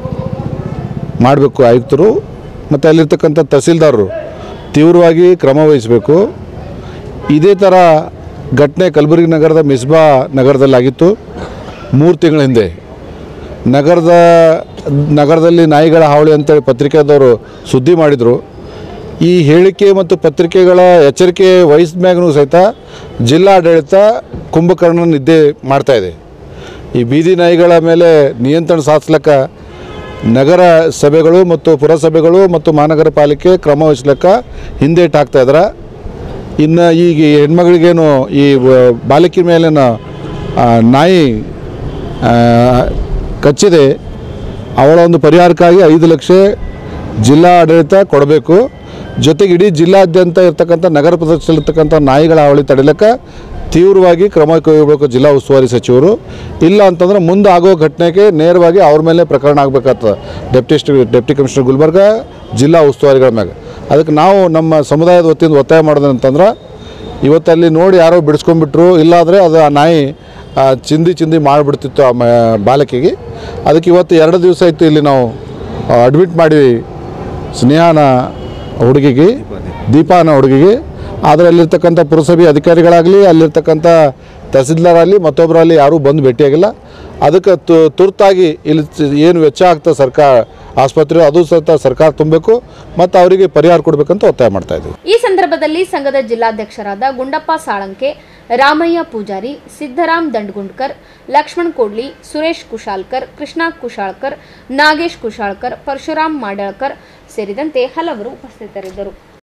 ಮಾಡಬೇಕು ಆಯುಕ್ತರು ಮತ್ತು ಅಲ್ಲಿರ್ತಕ್ಕಂಥ ತಹಸೀಲ್ದಾರರು ತೀವ್ರವಾಗಿ ಕ್ರಮ ವಹಿಸಬೇಕು ಇದೇ ಥರ ಘಟನೆ ಕಲಬುರಗಿ ನಗರದ ಮಿಸ್ಬಾ ನಗರದಲ್ಲಾಗಿತ್ತು ಮೂರು ತಿಂಗಳ ಹಿಂದೆ ನಗರದ ನಗರದಲ್ಲಿ ನಾಯಿಗಳ ಹಾವಳಿ ಅಂತೇಳಿ ಪತ್ರಿಕೆದವರು ಸುದ್ದಿ ಮಾಡಿದರು ಈ ಹೇಳಿಕೆ ಮತ್ತು ಪತ್ರಿಕೆಗಳ ಎಚ್ಚರಿಕೆ ವಹಿಸಿದ ಮ್ಯಾಗೂ ಸಹಿತ ಜಿಲ್ಲಾಡಳಿತ ಕುಂಭಕರ್ಣ ನಿದ್ದೆ ಮಾಡ್ತಾಯಿದೆ ಈ ಬೀದಿ ನಾಯಿಗಳ ಮೇಲೆ ನಿಯಂತ್ರಣ ಸಾಧಿಸ್ಲಿಕ್ಕ ನಗರ ಸಭೆಗಳು ಮತ್ತು ಪುರಸಭೆಗಳು ಮತ್ತು ಮಹಾನಗರ ಪಾಲಿಕೆ ಕ್ರಮ ವಹಿಸ್ಲಿಕ್ಕ ಹಿಂದೇಟು ಹಾಕ್ತಾ ಇದ್ದಾರೆ ಇನ್ನು ಈಗ ಈ ಹೆಣ್ಮಗಳಿಗೇನು ಈ ವ- ಬಾಲಕಿ ಮೇಲಿನ ಆ, ನಾಯಿ ಆ, ಕಚ್ಚಿದೆ ಅವಳ ಒಂದು ಪರಿಹಾರಕ್ಕಾಗಿ ಐದು ಲಕ್ಷ ಜಿಲ್ಲಾ ಆಡಳಿತ ಕೊಡಬೇಕು ಜೊತೆಗೆ ಇಡೀ ಜಿಲ್ಲಾದ್ಯಂತ ಇರ್ತಕ್ಕಂಥ ನಗರ ಪ್ರದೇಶದಲ್ಲಿರ್ತಕ್ಕಂಥ ನಾಯಿಗಳ ಹಾವಳಿ ತಡಿಲಿಕ್ಕೆ ತೀವ್ರವಾಗಿ ಕ್ರಮ ಕೈಗೊಳ್ಳಬೇಕು ಜಿಲ್ಲಾ ಉಸ್ತುವಾರಿ ಸಚಿವರು ಇಲ್ಲ ಅಂತಂದ್ರೆ ಮುಂದೆ ಆಗೋ ಘಟನೆಗೆ ನೇರವಾಗಿ ಅವ್ರ ಮೇಲೆ ಪ್ರಕರಣ ಆಗಬೇಕಾಗ್ತದೆ ಡೆಪ್ಟಿ ಸ್ಟ- ಡೆಪ್ಟಿ ಕಮಿಷನರ್ ಗುಲ್ಬರ್ಗ ಜಿಲ್ಲಾ ಉಸ್ತುವಾರಿಗಳ ಮ್ಯಾಗ ಅದಕ್ಕೆ ನಾವು ನಮ್ಮ ಸಮುದಾಯದ ವತಿಯಿಂದ ಒತ್ತಾಯ ಮಾಡೋದಂತಂದ್ರೆ ಇವತ್ತಲ್ಲಿ ನೋಡಿ ಯಾರೋ ಬಿಡಿಸ್ಕೊಂಡ್ಬಿಟ್ರು ಇಲ್ಲಾದರೆ ಅದು ಆ ನಾಯಿ ಆ, ಚಿಂದಿ ಚಿಂದಿ ಮಾಡಿಬಿಡ್ತಿತ್ತು ಆ ಮ- ಬಾಲಕಿಗೆ ಅದಕ್ಕೆ ಇವತ್ತು ಎರಡು ದಿವಸ ಆಯಿತು ಇಲ್ಲಿ ನಾವು ಅಡ್ಮಿಟ್ ಮಾಡಿ ಸ್ನೇಹನ ಹುಡುಗಿಗೆ ದೀಪಾನ ಹುಡುಗಿಗೆ ಆದರೆ ಅಲ್ಲಿರ್ತಕ್ಕಂಥ ಪುರಸಭೆ ಅಧಿಕಾರಿಗಳಾಗಲಿ ಅಲ್ಲಿರ್ತಕ್ಕಂಥ ತಹಸೀಲ್ದಾರ್ ಮತ್ತೊಬ್ಬರಲ್ಲಿ ಯಾರೂ ಬಂದು ಭೇಟಿಯಾಗಿಲ್ಲ ಅದಕ್ಕೆ ತು- ತುರ್ತಾಗಿ ಇಲ್ಲಿ ತ- ಏನು ವೆಚ್ಚ ಆಗ್ತದೆ ಸರ್ಕಾರ ಆಸ್ಪತ್ರೆ ಅದು ಸಹಿತ ಸರ್ಕಾರ ತುಂಬಬೇಕು ಮತ್ತು ಅವರಿಗೆ ಪರಿಹಾರ ಕೊಡಬೇಕಂತ ಒತ್ತಾಯ ಮಾಡ್ತಾ ಇದ್ದೀವಿ ಈ ಸಂದರ್ಭದಲ್ಲಿ ಸಂಘದ ಜಿಲ್ಲಾಧ್ಯಕ್ಷರಾದ ಗುಂಡಪ್ಪ ಸಾಳಂಕೆ ರಾಮಯ್ಯ ಪೂಜಾರಿ ಸಿದ್ದರಾಮ್ ದಂಡಗುಂಡ್ಕರ್ ಲಕ್ಷ್ಮಣ್ ಕೋಡ್ಲಿ ಸುರೇಶ್ ಕುಶಾಲ್ಕರ್ ಕೃಷ್ಣ ಕುಶಾಳ್ಕರ್ ನಾಗೇಶ್ ಕುಶಾಳ್ಕರ್ ಪರಶುರಾಮ್ ಮಾಡಾಳ್ಕರ್ ಸೇರಿದಂತೆ ಹಲವರು ಉಪಸ್ಥಿತರಿದ್ದರು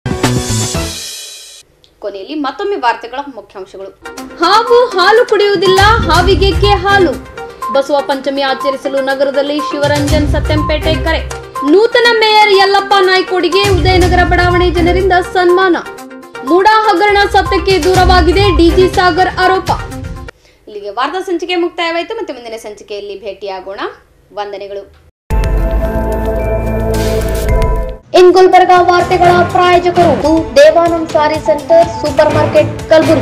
ಕೊನೆಯಲ್ಲಿ ಮತ್ತೊಮ್ಮೆ ವಾರ್ತೆಗಳ ಮುಖ್ಯಾಂಶಗಳು ಹಾವು ಹಾಲು ಕುಡಿಯುವುದಿಲ್ಲ ಹಾವಿಗೆ ಕೆ ಹಾಲು ಬಸವ ಪಂಚಮಿ ಆಚರಿಸಲು ನಗರದಲ್ಲಿ ಶಿವರಂಜನ್ ಸತ್ಯಂಪೇಟೆ ಕರೆ ನೂತನ ಮೇಯರ್ ಯಲ್ಲಪ್ಪ ನಾಯ್ಕೋಡಿಗೆ ಉದಯನಗರ ಬಡಾವಣೆ ಜನರಿಂದ ಸನ್ಮಾನ ಮೂಡಾ ಹಗರಣ ಸತ್ಯಕ್ಕೆ ದೂರವಾಗಿದೆ ಡಿಜಿ ಸಾಗರ್ ಆರೋಪ ಇಲ್ಲಿಗೆ ವಾರ್ತಾ ಸಂಚಿಕೆ ಮುಕ್ತಾಯವಾಯಿತು ಮತ್ತೆ ಮುಂದಿನ ಸಂಚಿಕೆಯಲ್ಲಿ ಭೇಟಿಯಾಗೋಣ ವಂದನೆಗಳು ಇನ್ ಗುಲ್ಬರ್ಗಾ ವಾರ್ತೆಗಳ ಪ್ರಾಯೋಜಕರು ಇದು Devanand sari centre super market Kalaburagi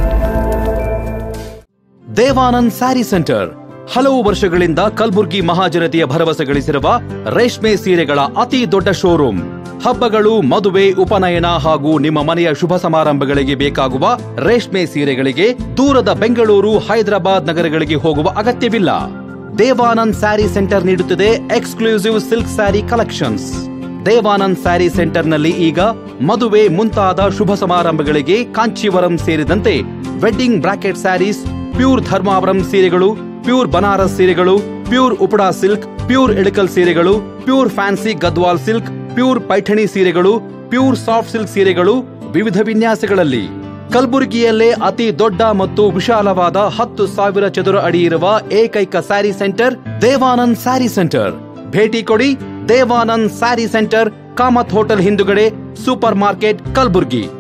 Devanand sari centre ಹಲವು ವರ್ಷಗಳಿಂದ ಕಲ್ಬುರ್ಗಿ ಮಹಾಜನತೆಯ ಭರವಸೆ ಗಳಿಸಿರುವ ರೇಷ್ಮೆ ಸೀರೆಗಳ ಅತಿ ದೊಡ್ಡ ಶೋರೂಮ್ ಹಬ್ಬಗಳು ಮದುವೆ ಉಪನಯನ ಹಾಗೂ ನಿಮ್ಮ ಮನೆಯ ಶುಭ ಸಮಾರಂಭಗಳಿಗೆ ಬೇಕಾಗುವ ರೇಷ್ಮೆ ಸೀರೆಗಳಿಗೆ ದೂರದ ಬೆಂಗಳೂರು ಹೈದರಾಬಾದ್ ನಗರಗಳಿಗೆ ಹೋಗುವ ಅಗತ್ಯವಿಲ್ಲ ದೇವಾನಂದ್ ಸ್ಯಾರಿ ಸೆಂಟರ್ ನೀಡುತ್ತಿದೆ exclusive silk sari collections Devanand sari ಸೆಂಟರ್ನಲ್ಲಿ ಈಗ ಮದುವೆ ಮುಂತಾದ ಶುಭ ಸಮಾರಂಭಗಳಿಗೆ ಕಾಂಚೀವರಂ ಸೇರಿದಂತೆ wedding brocade saris pure Dharmavaram ಸೀರೆಗಳು ಪ್ಯೂರ್ ಬನಾರಸ್ ಸೀರೆಗಳು pure Uppada silk pure Ilkal ಸೀರೆಗಳು pure fancy Gadwal silk pure Paithani ಸೀರೆಗಳು ಪ್ಯೂರ್ ಸಾಫ್ಟ್ ಸಿಲ್ಕ್ ಸೀರೆಗಳು ವಿವಿಧ ವಿನ್ಯಾಸಗಳಲ್ಲಿ ಕಲಬುರಗಿಯಲ್ಲೇ ಅತಿ ದೊಡ್ಡ ಮತ್ತು ವಿಶಾಲವಾದ ಹತ್ತು ಸಾವಿರ ಚದುರ ಅಡಿ ಇರುವ ಏಕೈಕ ಸ್ಯಾರಿ ಸೆಂಟರ್ ದೇವಾನಂದ್ ಸ್ಯಾರಿ ಸೆಂಟರ್ ಭೇಟಿ ಕೊಡಿ ದೇವಾನಂದ್ ಸ್ಯಾರಿ ಸೆಂಟರ್ ಕಾಮತ್ ಹೋಟೆಲ್ ಹಿಂದುಗಡೆ ಸೂಪರ್ ಮಾರ್ಕೆಟ್ ಕಲಬುರ್ಗಿ